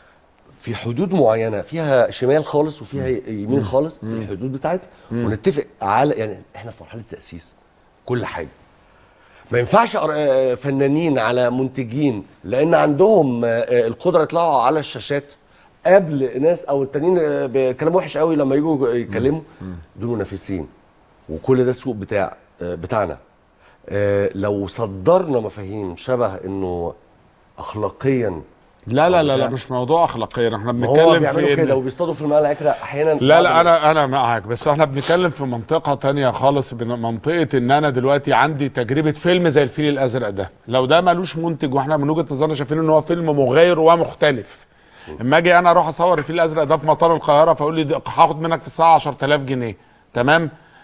في حدود معينه فيها شمال خالص وفيها يمين خالص في الحدود بتاعتها ونتفق على يعني احنا في مرحله تاسيس كل حاجه ما ينفعش أر- آه، فنانين على منتجين لان عندهم آه، آه، القدره يطلعوا على الشاشات قبل ناس او التانيين آه، بكلام وحش قوي لما يجوا يتكلموا دول منافسين وكل ده السوق بتاع آه، بتاعنا آه، لو صدرنا مفاهيم شبه انه اخلاقيا لا لا لا لا بتاع. مش موضوع اخلاقيا احنا ما هو بنتكلم بيعملوا في كده إن وبيصطادوا في المال العكره احيانا لا بعض لا الناس. انا انا معاك بس احنا بنتكلم في منطقه تانية خالص بن- منطقه ان انا دلوقتي عندي تجربه فيلم زي الفيل الازرق ده لو ده ملوش منتج واحنا من وجهه نظرنا شايفين ان هو فيلم مغاير ومختلف اما اجي انا اروح اصور الفيل الازرق ده في مطار القاهره فاقول لي ده هاخد منك في الساعه 10000 جنيه تمام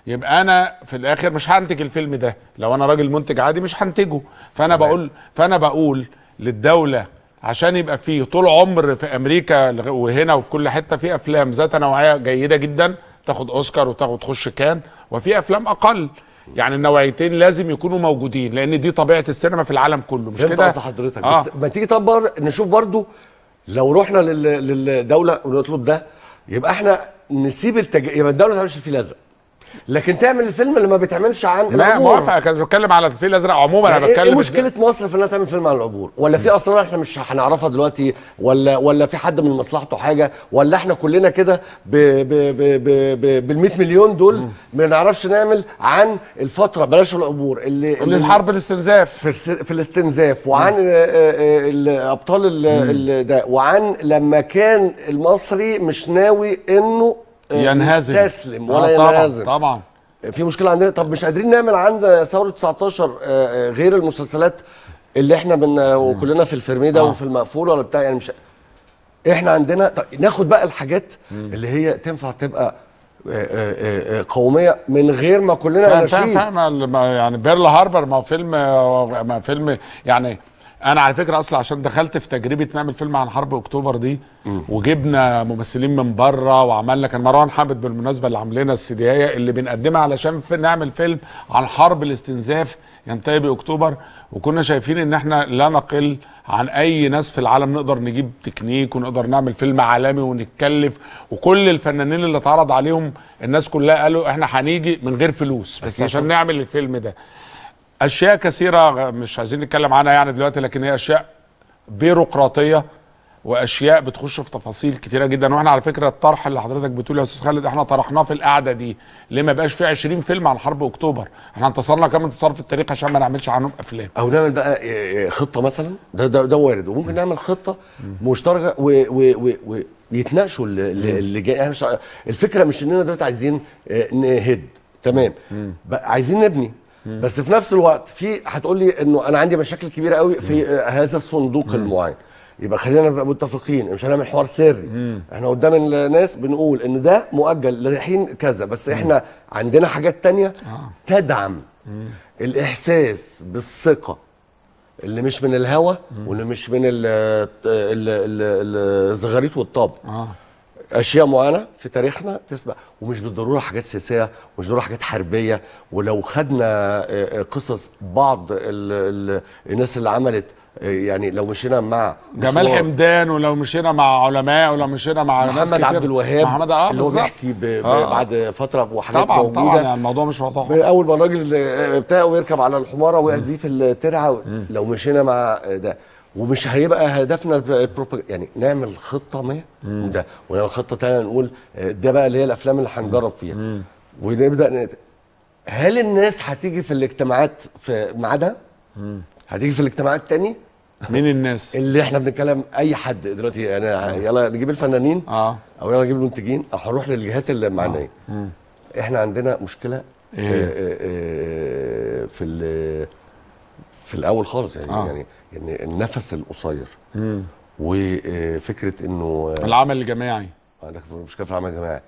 يبقى انا في الاخر مش هنتج الفيلم ده لو انا راجل منتج عادي مش هنتجه فانا بقول فانا بقول للدوله عشان يبقى فيه طول عمر في امريكا لغ- وهنا وفي كل حته في افلام ذات نوعيه جيده جدا تاخد اوسكار وتاخد تخش كان وفي افلام اقل يعني النوعيتين لازم يكونوا موجودين لان دي طبيعه السينما في العالم كله مش فهمت كده قصد حضرتك آه. بس ما تيجي طب بر... نشوف برضو لو رحنا لل... للدوله ونطلب ده يبقى احنا نسيب التج... يبقى الدوله ما تعملش الفيل الازرق لكن تعمل الفيلم اللي ما بيتعملش عن لا العبور. موافق كان بتكلم على الفيل الازرق عموما انا يعني ايه بتكلم إيه مشكله مصر في انها تعمل فيلم عن العبور ولا في اسرار احنا مش هنعرفها دلوقتي ولا ولا في حد من مصلحته حاجه ولا احنا كلنا كده ب ب ب ب ب بال 100 مليون دول ما نعرفش نعمل عن الفتره بلاش العبور اللي اللي حرب الاستنزاف في است... في الاستنزاف وعن آه، آه، الابطال ال- ال- ده وعن لما كان المصري مش ناوي انه آه، ينهزم يستسلم ولا آه طبعا ينهزم طبعا في مشكله عندنا طب مش قادرين نعمل عند ثوره 19 آه، آه، غير المسلسلات اللي احنا بن وكلنا في الفرميده آه. وفي المقفول ولا بتاع يعني مش احنا عندنا طب ناخد بقى الحاجات اللي هي تنفع تبقى آه، آه، آه، قوميه من غير ما كلنا فاهم فاهم نشيد فاهم ال- ما- يعني بيرل هاربر ما هو فيلم ما فيلم يعني انا على فكره اصلا عشان دخلت في تجربه نعمل فيلم عن حرب اكتوبر دي وجبنا ممثلين من بره وعملنا كان مروان حامد بالمناسبه اللي عاملينا السيديهيه اللي بنقدمها علشان في نعمل فيلم عن حرب الاستنزاف ينتهي باكتوبر وكنا شايفين ان احنا لا نقل عن اي ناس في العالم نقدر نجيب تكنيك ونقدر نعمل فيلم عالمي ونتكلف وكل الفنانين اللي اتعرض عليهم الناس كلها قالوا احنا هنيجي من غير فلوس بس عشان نعمل الفيلم ده اشياء كثيره مش عايزين نتكلم عنها يعني دلوقتي لكن هي اشياء بيروقراطيه واشياء بتخش في تفاصيل كتيره جدا واحنا على فكره الطرح اللي حضرتك بتقوله يا استاذ خالد احنا طرحناه في القعده دي ليه ما بقاش في 20 فيلم عن حرب اكتوبر احنا انتصرنا كام انتصار في التاريخ عشان ما نعملش عنهم افلام او نعمل بقى آه، آه، خطه مثلا ده ده, ده وارد وممكن نعمل خطه مشتركه و- و- و- ويتناقشوا اللي, اللي- اللي جاي يعني مش ع- الفكره مش اننا دلوقتي عايزين آه، نهد تمام بقى عايزين نبني بس في نفس الوقت في هتقول لي انه انا عندي مشاكل كبيره قوي في آه، هذا الصندوق المعين يبقى خلينا نبقى متفقين مش هنعمل حوار سري احنا قدام الناس بنقول ان ده مؤجل لحين كذا بس احنا عندنا حاجات تانية تدعم الاحساس بالثقه اللي مش من الهوى واللي مش من ال- ال- ال- الزغاريت والطاب اه اشياء معينه في تاريخنا تسبق ومش بالضروره حاجات سياسيه ومش بالضروره حاجات حربيه ولو خدنا آه، آه، قصص بعض ال ال الناس اللي عملت آه، يعني لو مشينا مع جمال مشروع حمدان ولو مشينا مع علماء ولو مشينا مع ناس محمد كتير عبد الوهاب محمد اه اللي هو بالظبط. بيحكي ب- ب- آه. بعد فتره وحاجات طبعا موجوده طبعا يعني الموضوع مش واضح اول ما الراجل آه، بتاعه يركب على الحماره ويقعد بيه في الترعه لو مشينا مع ده ومش هيبقى هدفنا الب- البروبا يعني نعمل خطه ما ده ونعمل خطه تانية نقول آه، ده بقى اللي هي الافلام اللي هنجرب فيها ونبدا نت... هل الناس هتيجي في الاجتماعات في ميعادها؟ هتيجي في الاجتماعات تاني مين الناس اللي احنا بنتكلم اي حد دلوقتي انا يلا نجيب الفنانين اه او يلا نجيب المنتجين او هنروح للجهات المعنيه احنا عندنا مشكله إيه؟ آه، آه، آه، في ال- في الاول خالص يعني آه. يعني يعني النفس القصير وفكره انه آه، العمل الجماعي عندك مشكله في العمل الجماعي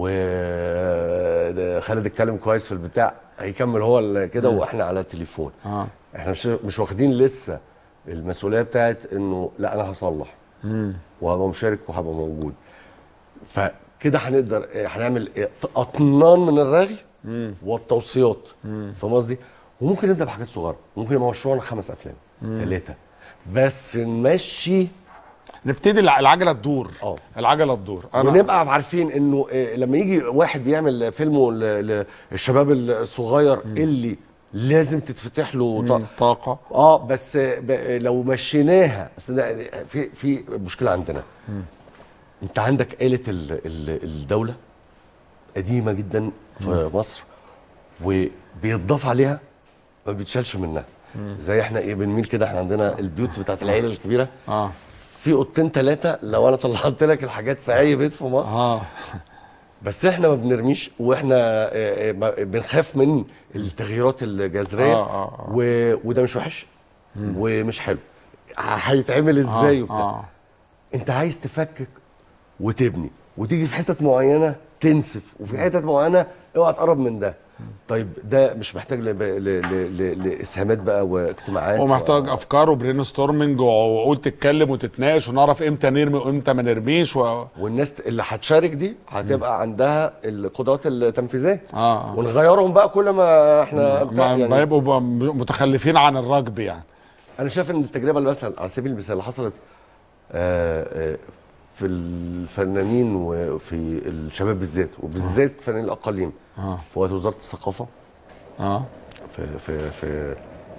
وخالد اتكلم كويس في البتاع هيكمل هو ال- كده واحنا على التليفون اه احنا مش مش واخدين لسه المسؤوليه بتاعت انه لا انا هصلح وهبقى مشارك وهبقى موجود فكده هنقدر إيه، هنعمل إيه، اطنان من الرغي والتوصيات فاهم قصدي؟ وممكن نبدا بحاجات صغيره ممكن يبقى مشروعنا خمس افلام ثلاثه بس نمشي نبتدي الع- العجله تدور اه. العجله تدور انا ونبقى عارفين انه إيه، لما يجي واحد بيعمل فيلمه ل- للشباب الصغير اللي لازم تتفتح له طاقه طاقه اه بس ب- لو مشيناها بس ده في في مشكله عندنا انت عندك آلة ال- ال- الدولة قديمة جدا في مصر وبيتضاف عليها ما بيتشالش منها زي احنا ايه بنميل كده احنا عندنا البيوت بتاعت العيلة الكبيرة اه في اوضتين ثلاثة لو انا طلعت لك الحاجات في اي بيت في مصر اه بس احنا ما بنرميش واحنا آه، آه، ما- بنخاف من التغييرات الجذريه آه، آه، آه. و... وده مش وحش ومش حلو ه- هيتعمل ازاي وبتاع آه. انت عايز تفكك وتبني وتيجي في حتت معينه تنسف وفي حتت معينه اوعى تقرب من ده طيب ده مش محتاج ل- ل- ل- ل- لاسهامات بقى واجتماعات ومحتاج و... افكار وبرين ستورمنج وعقول تتكلم وتتناقش ونعرف امتى نرمي وامتى ما نرميش و... والناس اللي هتشارك دي هتبقى عندها القدرات التنفيذيه اه آه. ونغيرهم بقى كل ما احنا بتاع ما, ما يعني يبقوا بقى متخلفين عن الرجب يعني انا شايف ان التجربه اللي مثلا على سبيل المثال اللي حصلت آه، آه، في الفنانين وفي الشباب بالذات وبالذات فنانين الاقاليم اه في وقت وزاره الثقافه اه في في في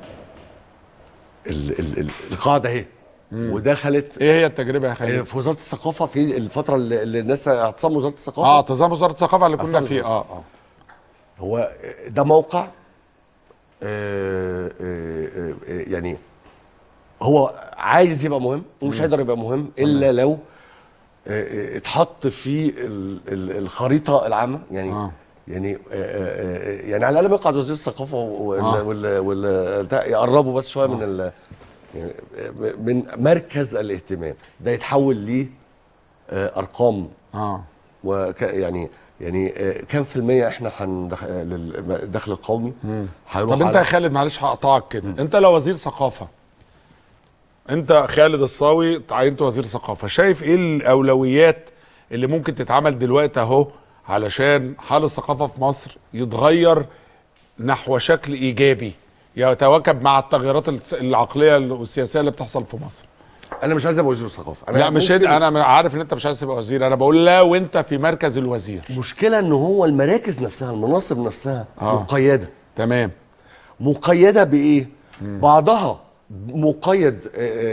ال ال ال القاعده اهي ودخلت ايه هي التجربه يا آه، خالد؟ في وزاره الثقافه في الفتره اللي, اللي الناس اعتصام وزاره الثقافه اه تنظيم وزاره الثقافه اللي كنا أحسن فيه فرصة. اه اه هو ده موقع آه، آه، آه، يعني هو عايز يبقى مهم ومش هيقدر يبقى مهم الا لو آه، آه، اتحط في ال- ال- الخريطه العامه يعني آه. يعني آه، آه، آه، يعني على الاقل مقعد وزير الثقافه وال آه. وال وال بتاع يقربوا بس شويه من ال يعني من مركز الاهتمام ده يتحول ل ارقام اه وك يعني يعني آه، كام في المية احنا هندخل للدخل القومي هيروح طب انت يا على خالد معلش هقطعك كده انت لو وزير ثقافه انت خالد الصاوي تعينت وزير ثقافه شايف ايه الاولويات اللي ممكن تتعمل دلوقتي اهو علشان حال الثقافه في مصر يتغير نحو شكل ايجابي يتواكب مع التغيرات الس- العقليه والسياسيه اللي بتحصل في مصر انا مش عايز ابقى وزير ثقافه انا لا مش ممكن- انا عارف ان انت مش عايز تبقى وزير انا بقول لا وانت في مركز الوزير المشكله ان هو المراكز نفسها المناصب نفسها آه. مقيده تمام مقيده بايه بعضها مقيد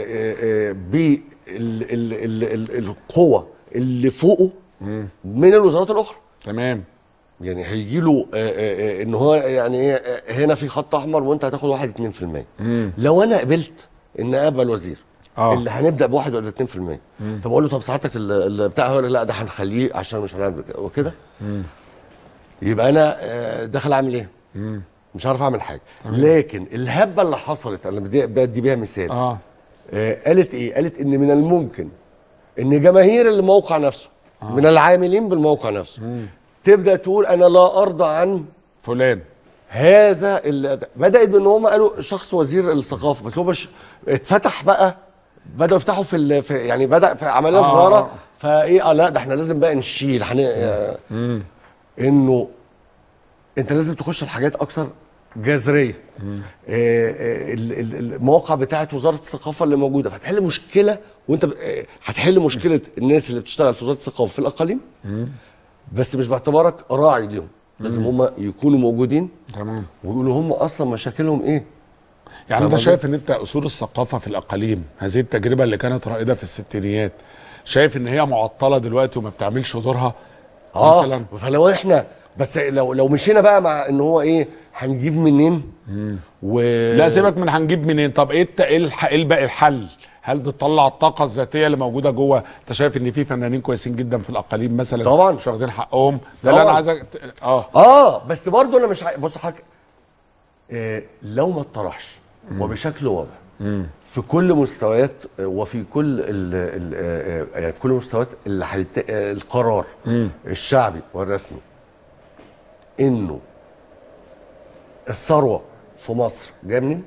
بالقوه اللي فوقه من الوزارات الاخرى تمام يعني هيجي له ان هو يعني ايه آه، هنا في خط احمر وانت هتاخد 1 2% لو انا قبلت ان ابقى الوزير آه. اللي هنبدا بواحد ولا 2% طب اقول له طب ساعتك ال- البتاع هو لا ده هنخليه عشان مش هنعمل كده وكده يبقى انا آه، داخل اعمل ايه؟ مش عارف اعمل حاجه لكن الهبه اللي حصلت انا بدي بدي بيها مثال اه آه، قالت ايه؟ قالت ان من الممكن ان جماهير الموقع نفسه من العاملين بالموقع نفسه تبدا تقول انا لا ارضى عن فلان هذا ال- بدات بان هم قالوا شخص وزير الثقافه بس هو مش اتفتح بقى بداوا يفتحوا في, ال... في يعني بدا في عمليه آه. صغيره فايه اه لا ده احنا لازم بقى نشيل حن... آه انه انت لازم تخش الحاجات اكثر جذريه آه، آه، ال- ال- المواقع بتاعت وزاره الثقافه اللي موجوده فهتحل مشكله وانت ب- آه، هتحل مشكله الناس اللي بتشتغل في وزاره الثقافه في الاقاليم بس مش باعتبارك راعي ليهم لازم هم يكونوا موجودين تمام ويقولوا هم اصلا مشاكلهم ايه يعني فاهم انت قصدي؟ شايف ان انت اصول الثقافه في الاقاليم هذه التجربه اللي كانت رائده في الستينيات شايف ان هي معطله دلوقتي وما بتعملش دورها اه مثلا فلو احنا بس لو لو مشينا بقى مع ان هو ايه هنجيب منين و لا سيبك من هنجيب منين طب ايه الت- ايه الح- ايه الباقي الحل هل بتطلع الطاقه الذاتيه اللي موجوده جوه انت شايف ان في فنانين كويسين جدا في الاقاليم مثلا طبعا. مش واخدين حقهم ده اللي انا طبعا. عايزك ت- اه اه بس برضه انا مش عاي... بص حضرتك آه لو ما اتطرحش وبشكل واضح في كل مستويات آه، وفي كل ال ال آه، آه، يعني في كل مستويات اللي حيت... آه، القرار الشعبي والرسمي انه الثروه في مصر جايه منين؟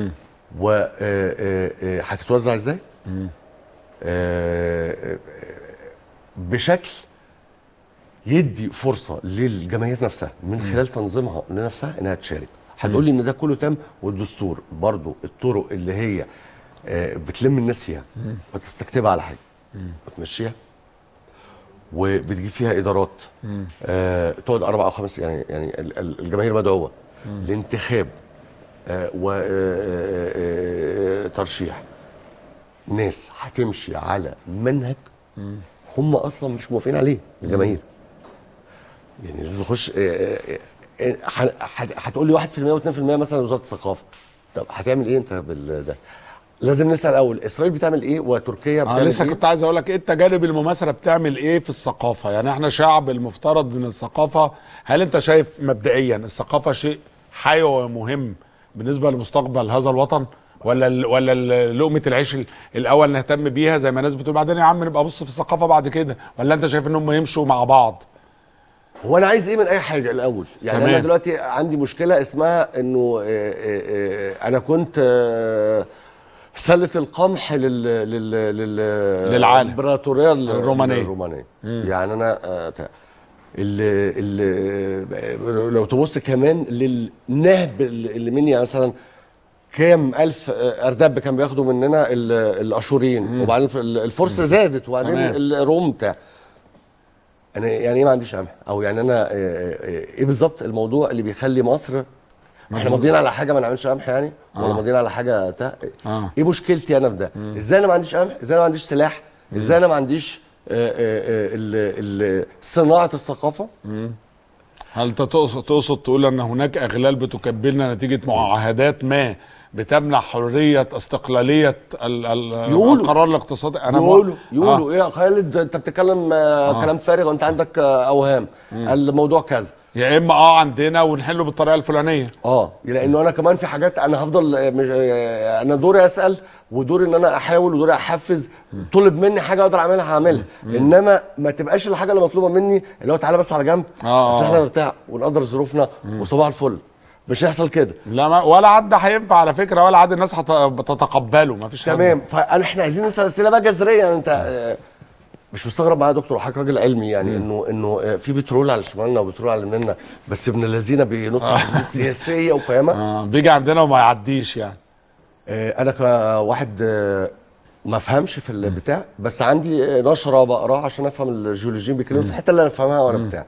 وهتتوزع ازاي؟ آه، آه، بشكل يدي فرصه للجماهير نفسها من خلال تنظيمها لنفسها انها تشارك هتقول لي ان ده كله تم والدستور برضو الطرق اللي هي آه، بتلم الناس فيها وتستكتبها على حاجه وتمشيها وبتجيب فيها ادارات آه تقعد اربع او خمس يعني يعني ال- ال- الجماهير مدعوه لانتخاب وترشيح ناس هتمشي على منهج هم اصلا مش موافقين عليه الجماهير يعني لازم نخش هتقول لي 1% و2% مثلا وزاره الثقافه طب هتعمل ايه انت بال ده لازم نسال الاول اسرائيل بتعمل ايه وتركيا انا بتعمل لسه ايه كنت عايز اقول لك ايه التجارب المماثله بتعمل ايه في الثقافه يعني احنا شعب المفترض ان الثقافه هل انت شايف مبدئيا الثقافه شيء حي ومهم بالنسبه لمستقبل هذا الوطن ولا ال ولا ال- لقمه العيش ال- الاول نهتم بيها زي ما الناس بتقول بعدين يا عم نبقى بص في الثقافه بعد كده ولا انت شايف ان هم يمشوا مع بعض هو انا عايز ايه من اي حاجه الاول يعني تمام. انا دلوقتي عندي مشكله اسمها انه آه، آه، آه، انا كنت آه، سله القمح لل لل لل للعالم. الامبراطوريه ال- الرومانية. الرومانيه يعني انا آه، ت- ال ال لو تبص كمان للنهب اللي اللي مني يعني مثلا كام الف آه، ارداب كان بياخدوا مننا ال- الاشوريين وبعدين ال- الفرس زادت وبعدين تمام. الروم بتاع انا يعني ايه ما عنديش قمح او يعني انا آه، آه، ايه بالظبط الموضوع اللي بيخلي مصر احنا ماضيين على حاجه ما نعملش قمح يعني ولا ماضيين على حاجه بتاع آه. ايه مشكلتي انا في ده ازاي انا ما عنديش قمح ازاي انا ما عنديش سلاح ازاي انا ما عنديش آه، آه، آه، ال- ال- صناعه الثقافه هل انت تقصد تقصد تقول ان هناك اغلال بتكبلنا نتيجه معاهدات ما بتمنع حريه استقلاليه ال ال يقولوا. القرار الاقتصادي انا يقولوا مو- يقولوا ايه يا خالد انت بتتكلم آه كلام فارغ وانت عندك آه اوهام الموضوع كذا يا اما اه عندنا ونحله بالطريقه الفلانيه اه لانه انا كمان في حاجات انا هفضل آه، مش آه، انا دوري اسال ودوري ان انا احاول ودوري احفز طلب مني حاجه اقدر اعملها هعملها انما ما تبقاش الحاجه اللي مطلوبه مني اللي هو تعالى بس على جنب آه، بس آه. احنا بتاع ونقدر ظروفنا وصباح الفل مش هيحصل كده لا ما ولا عد هينفع على فكره ولا عد الناس هت- بتتقبله ما فيش تمام فانا احنا عايزين نسال اسئله بقى جذريه يعني انت آه، مش مستغرب معايا يا دكتور حضرتك راجل علمي يعني انه انه آه، في بترول على شمالنا وبترول على يميننا بس ابن الذين بينط حدود سياسيه وفاهمه آه بيجي عندنا وما يعديش يعني آه، انا كواحد آه، ما افهمش في البتاع بس عندي آه، نشره بقراها عشان افهم الجيولوجيين بيتكلموا في الحته اللي انا افهمها وانا بتاع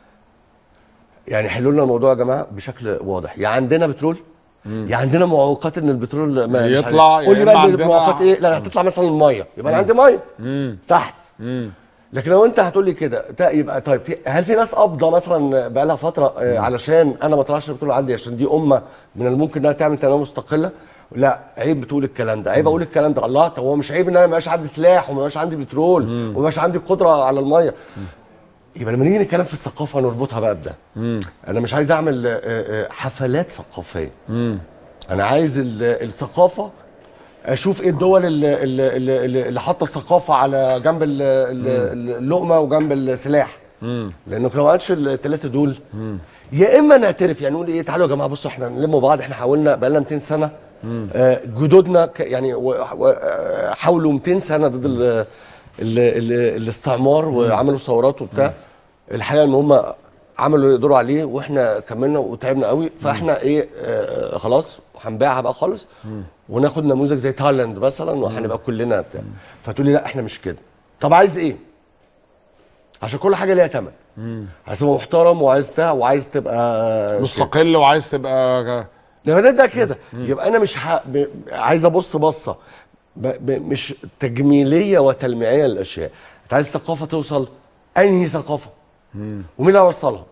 يعني حلوا لنا الموضوع يا جماعه بشكل واضح يا عندنا بترول يا عندنا معوقات ان البترول ما مش يطلع، عارف. يا قول لي إما بقى عندنا- المعوقات ايه لا هتطلع مثلا الميه يبقى انا عندي ميه تحت لكن لو انت هتقول لي كده تا- يبقى طيب في هل في ناس قابضه مثلا بقى لها فتره آه، علشان انا ما طلعش البترول عندي عشان دي امه من الممكن انها تعمل تنميه مستقله لا عيب بتقول الكلام ده عيب اقول الكلام ده الله طب هو مش عيب ان انا ما يبقاش عندي سلاح وما يبقاش عندي بترول وما يبقاش عندي قدره على الميه يبقى لما نيجي نتكلم في الثقافه نربطها بقى بده انا مش عايز اعمل آه، آه، حفلات ثقافيه انا عايز ال- الثقافه اشوف ايه الدول اللي, اللي, اللي, اللي حاطه الثقافه على جنب ال- ال- اللقمه وجنب السلاح لانه لو ما قالش الثلاثه دول يا اما نعترف يعني نقول ايه تعالوا يا جماعه بصوا احنا نلم بعض احنا حاولنا بقى لنا 200 سنه آه، جدودنا ك- يعني و- و- آه، حاولوا 200 سنه ضد ال ال ال الاستعمار وعملوا ثورات وبتاع الحقيقه ان هم عملوا اللي يقدروا عليه واحنا كملنا وتعبنا قوي فاحنا ايه آه خلاص هنبيعها بقى خالص وناخد نموذج زي تايلاند مثلا وهنبقى كلنا بتاع فتقول لي لا احنا مش كده طب عايز ايه؟ عشان كل حاجه ليها ثمن عايز تبقى محترم وعايز بتاع وعايز تبقى مستقل وعايز تبقى لما نبدا كده يبقى انا مش ه... ب... عايز ابص بصه ب... ب... مش تجميليه وتلميعيه للاشياء انت عايز ثقافه توصل انهي ثقافه ومين اللي هيوصلها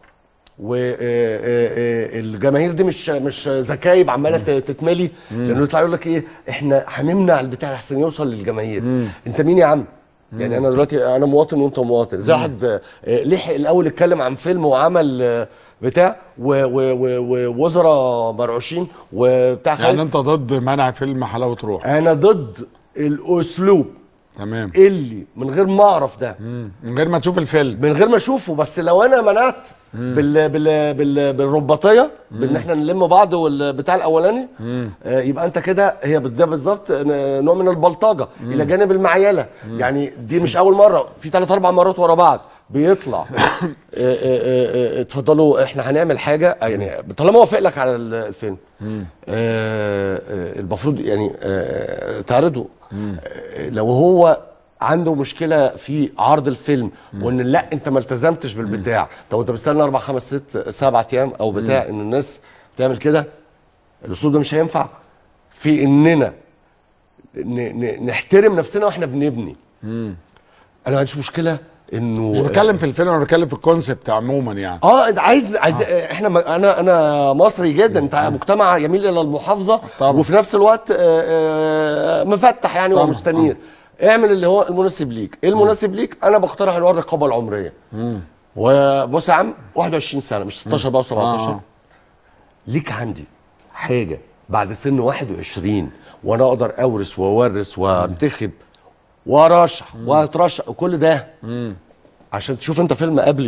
والجماهير دي مش مش زكايب عماله ت- تتملي لانه يطلع يقول لك ايه احنا هنمنع البتاع احسن يوصل للجماهير انت مين يا عم يعني انا دلوقتي انا مواطن وانت مواطن زي واحد آه، لحق الاول اتكلم عن فيلم وعمل آه، بتاع و- و- و- ووزراء مرعوشين وبتاع خالد يعني انت ضد منع فيلم حلاوه روح انا ضد الاسلوب تمام اللي من غير ما اعرف ده من غير ما تشوف الفيلم من غير ما اشوفه بس لو انا منعت بال بال بال بالرباطيه بان احنا نلم بعض والبتاع الاولاني آه يبقى انت كده هي ده بالظبط ن- نوع من البلطجه الى جانب المعيله يعني دي مش اول مره في ثلاث اربع مرات ورا بعض بيطلع آه، آه، آه، آه، اتفضلوا احنا هنعمل حاجه آه، يعني طالما وافق لك على ال- الفيلم آه، آه، المفروض يعني آه، تعرضه آه، لو هو عنده مشكله في عرض الفيلم وان لا انت ما التزمتش بالبتاع طب انت مستني اربع خمس ست سبع ايام او بتاع ان الناس تعمل كده الاسلوب ده مش هينفع في اننا ن- ن- نحترم نفسنا واحنا بنبني انا ما عنديش مشكله انه مش بتكلم في الفيلم انا بتكلم في الكونسيبت عموما يعني اه انت عايز عايز آه. احنا ما- انا انا مصري جدا انت مجتمع يميل الى المحافظه طبعا. وفي نفس الوقت آه، آه، مفتح يعني طبعا. ومستنير اعمل اللي هو المناسب ليك ايه المناسب ليك انا بقترح اللي هو الرقابه العمريه وبص يا عم 21 سنه مش 16 بقى و17 آه. ليك عندي حاجه بعد سن 21 وانا اقدر اورث واورث وانتخب وارشح واترشح وكل ده عشان تشوف انت فيلم قبلي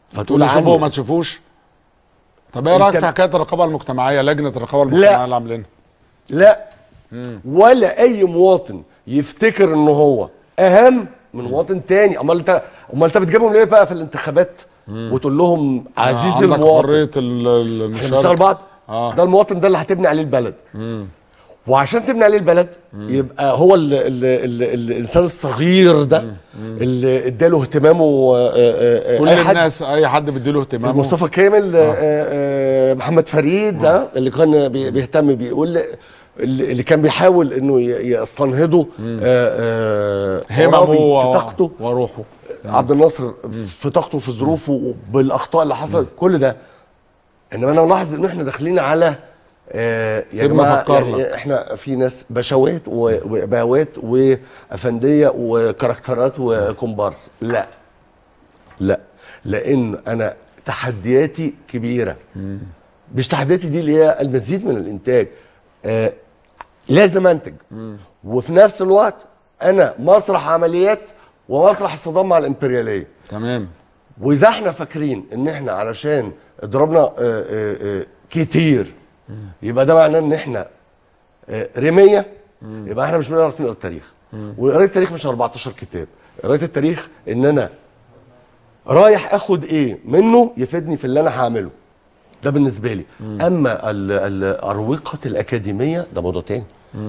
فتقول تقول شوفوا عنه ما تشوفوش طب ايه رايك أنت- في حكايه الرقابه المجتمعيه لجنه الرقابه المجتمعيه اللي عاملينها لا ولا اي مواطن يفتكر ان هو اهم من مواطن تاني امال انت امال انت بتجيبهم ليه بقى في الانتخابات وتقول لهم عزيزي عندك المواطن حريه ال- ال- احنا المشاركه بنشتغل بعض آه. ده المواطن ده اللي هتبني عليه البلد وعشان تبني عليه البلد يبقى هو ال ال ال ال الانسان الصغير ده اللي اداله اهتمامه آه، آه، آه، كل أي حد الناس اي حد بيديله اهتمام مصطفى كامل آه. آه محمد فريد آه. اللي كان بي- بيهتم بيقول اللي اللي كان بيحاول انه ي- يستنهضه آه آه عرابي في هممه طاقته وروحه عبد الناصر في طاقته في ظروفه بالاخطاء اللي حصلت كل ده انما انا ملاحظ ان احنا داخلين على آه يا سيبنا جماعه فكرنا. يعني احنا في ناس بشوات و- واباوات وافنديه وكاركترات وكومبارس لا لا لان انا تحدياتي كبيره مش تحدياتي دي اللي هي المزيد من الانتاج آه لازم انتج وفي نفس الوقت انا مسرح عمليات ومسرح الصدام مع الامبرياليه تمام واذا احنا فاكرين ان احنا علشان ضربنا آه، آه، آه، كتير يبقى ده معناه ان احنا آه، رميه يبقى احنا مش بنعرف نقرا التاريخ وقرايه التاريخ مش 14 كتاب قرايه التاريخ ان انا رايح اخد ايه منه يفيدني في اللي انا هعمله ده بالنسبه لي اما ال- الاروقه الاكاديميه ده موضوع تاني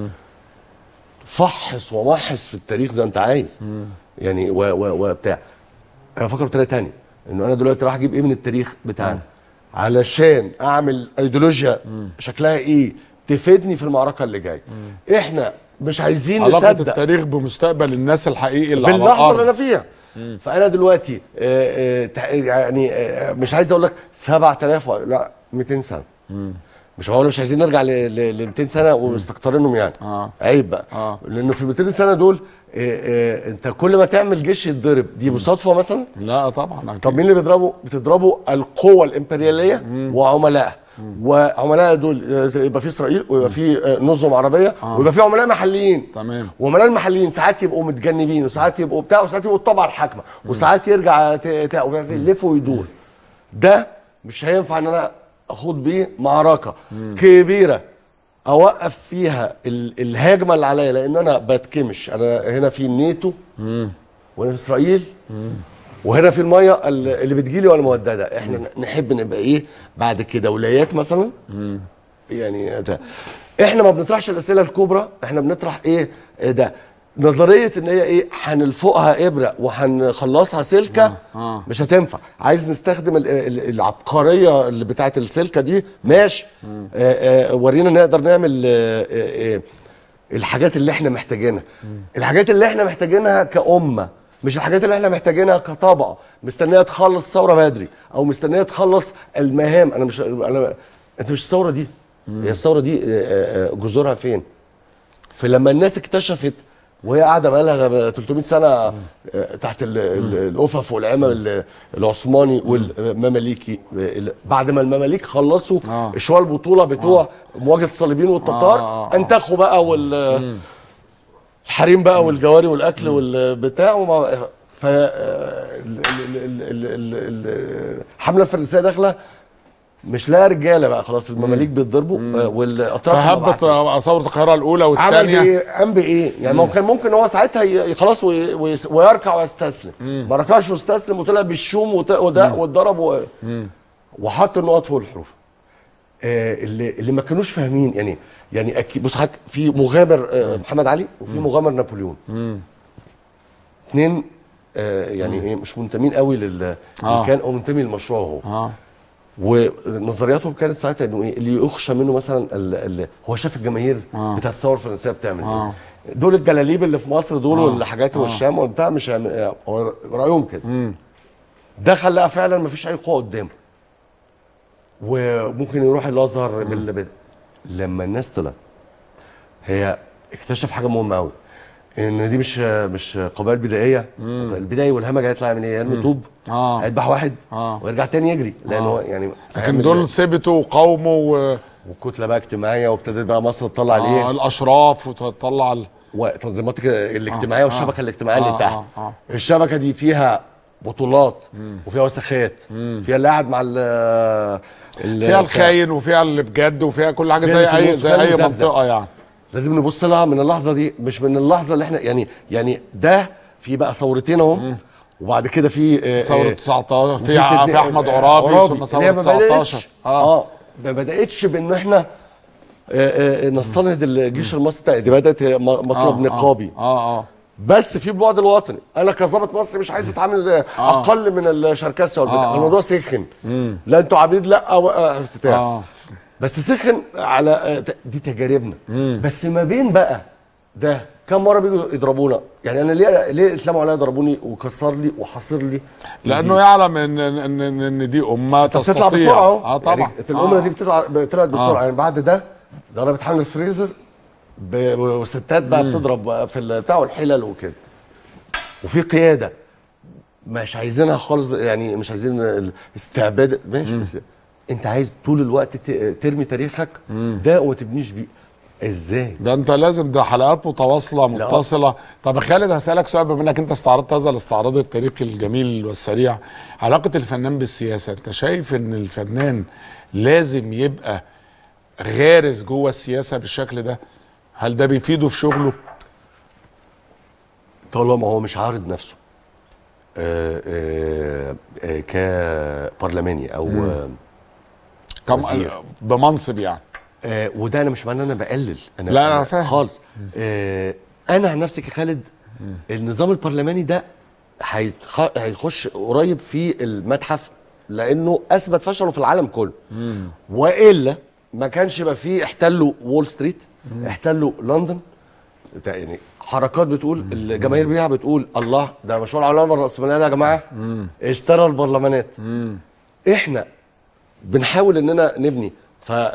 فحص ومحص في التاريخ زي ما انت عايز يعني و و وبتاع انا فاكر بطريقه تانية انه انا دلوقتي راح اجيب ايه من التاريخ بتاعنا علشان اعمل ايديولوجيا شكلها ايه تفيدني في المعركه اللي جايه احنا مش عايزين علاقه نصدق التاريخ بمستقبل الناس الحقيقي اللي على باللحظه اللي الارض انا فيها فانا دلوقتي آه، آه، تع- يعني آه، مش عايز اقول لك 7000 و- لا 200 سنه مش معقول مش عايزين نرجع ل 200 سنه ومستكترينهم يعني آه. عيب بقى آه. لانه في ال 200 سنه دول آه، آه، انت كل ما تعمل جيش يتضرب دي مصادفه مثلا لا طبعا أكيد. طب مين اللي بيضربوا بتضربوا القوى الامبرياليه وعملائها وعملاء دول آه، يبقى في اسرائيل ويبقى في آه، نظم عربيه ويبقى في عملاء محليين تمام. وعملاء المحليين ساعات يبقوا متجنبين وساعات يبقوا بتاع وساعات يبقوا الطبقه الحاكمه وساعات يرجع ت- ت- يلف ويدور ده مش هينفع ان انا اخوض بيه معركه كبيره اوقف فيها ال- الهجمه اللي عليا لان انا بتكمش انا هنا في الناتو وهنا في اسرائيل وهنا في الميه ال- اللي بتجيلي ولا مودده احنا نحب نبقى ايه بعد كده ولايات مثلا يعني ده احنا ما بنطرحش الاسئله الكبرى احنا بنطرح ايه إيه ده نظريه ان هي ايه هنلفقها ابره وهنخلصها سلكه آه. مش هتنفع عايز نستخدم ال- ال- العبقريه اللي بتاعت السلكه دي ماشي آه آه ورينا نقدر نعمل آه آه آه الحاجات اللي احنا محتاجينها الحاجات اللي احنا محتاجينها كأمة مش الحاجات اللي احنا محتاجينها كطبقة مستنية تخلص الثورة بدري او مستنية تخلص المهام انا مش انا انت مش الثورة دي هي الثورة دي آه، آه، جذورها فين فلما الناس اكتشفت وهي قاعده بقى لها 300 سنه آه، تحت ال- ال- الأفف والعمى ال- العثماني والمماليكي ال- بعد ما المماليك خلصوا آه. شويه البطوله بتوع مواجهه الصليبيين والتتار آه، آه، آه. انتخوا بقى وال الحريم بقى والجواري والاكل والبتاع وما ف ال- ال- ال- ال- ال- ال- الحمله الفرنسيه داخله مش لا رجاله بقى خلاص المماليك بيتضربوا آه، والاتراك فهبط ثوره القاهره الاولى عمل والثانيه بايه؟ قام بايه؟ يعني ما هو كان ممكن هو ساعتها ي- خلاص وي- ويس- ويركع ويستسلم ما ركعش واستسلم وطلع بالشوم وت- وده واتضرب و- وحط النقط فوق الحروف آه، اللي اللي ما كانوش فاهمين يعني يعني اكيد بص حضرتك في مغامر آه، محمد علي وفي مغامر نابليون اثنين آه، يعني ايه مش منتمين قوي لل آه. اللي كان هو منتمي للمشروع هو اه ونظرياتهم كانت ساعتها انه ايه اللي يخشى منه مثلا ال ال هو شاف الجماهير آه. بتاعت الثوره الفرنسيه بتعمل آه. ايه دول الجلاليب اللي في مصر دول آه. والحاجات آه. والشام والبتاع مش هيعمل- هو رايهم كده ده خلاها فعلا ما فيش اي قوه قدامه وممكن يروح الازهر بال... بال... لما الناس طلعت هي اكتشف حاجه مهمه قوي ان دي مش مش قبائل بدائيه البدايه والهمج هيطلع يعمل ايه؟ يرمي طوب آه. هيذبح واحد آه. ويرجع تاني يجري لان هو يعني لكن هيعمل دول إيه؟ ثبتوا وقاوموا و... وكتله بقى اجتماعيه وابتدت بقى مصر تطلع عليه آه الاشراف وتطلع ال... وتنظيمات الاجتماعيه آه. والشبكه الاجتماعيه آه. اللي تحت آه. آه. الشبكه دي فيها بطولات وفيها وسخات فيها اللي قاعد مع ال ال- فيها بتاع. الخاين وفيها اللي بجد وفيها كل حاجه فيها زي اللي في اي النص، زي فيها اللي اي مزمزم. منطقه يعني لازم نبص لها من اللحظه دي مش من اللحظه اللي احنا يعني يعني ده في بقى ثورتين اهو وبعد كده في آه، ثوره آه، 19 في وفي ع- اتنين- في احمد آه، عرابي ثم اللي هي ثوره ما 19 بدأتش اه ما بداتش بان احنا آه، آه، نستنهض الجيش المصري دي بدات م- مطلب آه، نقابي اه اه بس في البعد الوطني انا كظابط مصري مش عايز اتعامل آه. اقل من الشركسه والبتاع آه. الموضوع سخن لا انتوا عبيد لا و- آه، بتاع اه بس سخن على آه، ت- دي تجاربنا بس ما بين بقى ده كم مره بيجوا يضربونا يعني انا ليه ليه اتلموا عليا ضربوني وكسر لي وحاصر لي لانه يعلم ان ان ان, إن دي امه انت بتطلع تستطيع. بسرعه اهو اه طبعا يعني الامه آه. دي بتطلع طلعت بسرعه يعني بعد ده ضربت حمل الفريزر ب- والستات بقى بتضرب بقى في البتاع والحلل وكده وفي قياده مش عايزينها خالص يعني مش عايزين الاستعباد ماشي بس انت عايز طول الوقت ت- ترمي تاريخك ده وما تبنيش بيه ازاي ده انت لازم ده حلقات متواصله متصله طب يا خالد هسالك سؤال بما انك انت استعرضت هذا الاستعراض التاريخي الجميل والسريع علاقه الفنان بالسياسه انت شايف ان الفنان لازم يبقى غارس جوه السياسه بالشكل ده هل ده بيفيده في شغله طالما هو مش عارض نفسه آه، آه، آه، كبرلماني او آه، كم وزير. بمنصب يعني آه وده انا مش معناه ان انا بقلل انا لا، أنا فاهم. خالص آه انا عن نفسي كخالد النظام البرلماني ده هيتخ- هيخش قريب في المتحف لانه اثبت فشله في العالم كله والا ما كانش يبقى فيه احتلوا وول ستريت احتلوا لندن ده يعني حركات بتقول الجماهير بيها بتقول الله ده مشروع العلماء الرأسمالية ده يا جماعه اشترى البرلمانات احنا بنحاول اننا نبني ف آه، آه،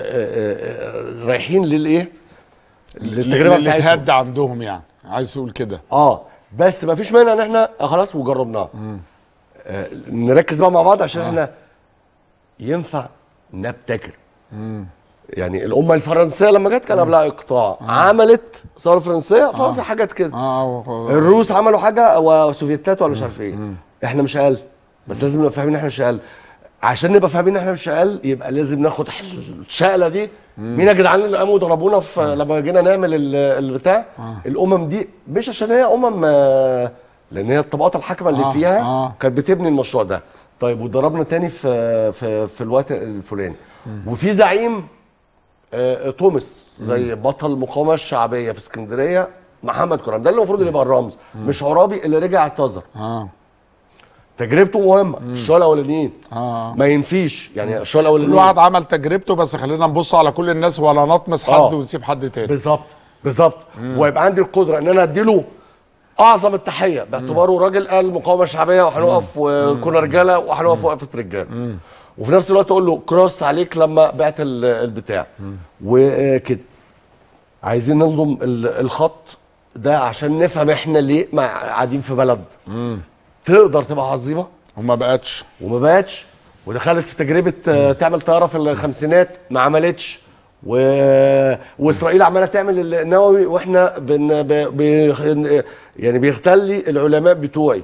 آه، رايحين للايه؟ للتجربه اللي بتاعتهم اتهد عندهم يعني عايز تقول كده اه بس ما فيش مانع ان احنا آه خلاص وجربناها آه نركز بقى مع بعض عشان احنا ينفع نبتكر يعني الامه الفرنسيه لما جت كان قبلها اقطاع عملت ثوره فرنسيه فهو في حاجات كده اه الروس عملوا حاجه وسوفيتات ولا مش عارف ايه احنا مش اقل بس لازم نبقى فاهمين ان احنا مش اقل عشان نبقى فاهمين ان احنا مش اقل يبقى لازم ناخد الشقله دي مين يا جدعان اللي قاموا ضربونا في لما جينا نعمل ال- البتاع الامم دي مش عشان هي امم آه، لان هي الطبقات الحاكمه اللي آه، فيها آه. كانت بتبني المشروع ده طيب وضربنا تاني في في في الوقت الفلاني وفي زعيم آه، توماس زي بطل المقاومه الشعبيه في اسكندريه محمد كرم ده اللي المفروض اللي يبقى الرمز مش عرابي اللي رجع اعتذر اه تجربته مهمه الشويه الاولانيين اه ما ينفيش يعني الشويه كل الاولانيين واحد عمل تجربته بس خلينا نبص على كل الناس ولا نطمس حد آه. ونسيب حد تاني بالظبط بالظبط ويبقى عندي القدره ان انا اديله اعظم التحيه باعتباره راجل قال المقاومه الشعبيه وهنقف وكنا رجاله وهنقف وقفه رجاله وفي نفس الوقت اقول له كروس عليك لما بعت ال- البتاع وكده عايزين ننظم ال- الخط ده عشان نفهم احنا ليه ما قاعدين في بلد تقدر تبقى عظيمه وما بقتش وما بقتش ودخلت في تجربه آه، تعمل طياره في الخمسينات ما عملتش و... واسرائيل عماله تعمل النووي واحنا بن... ب... ب... يعني بيختلي العلماء بتوعي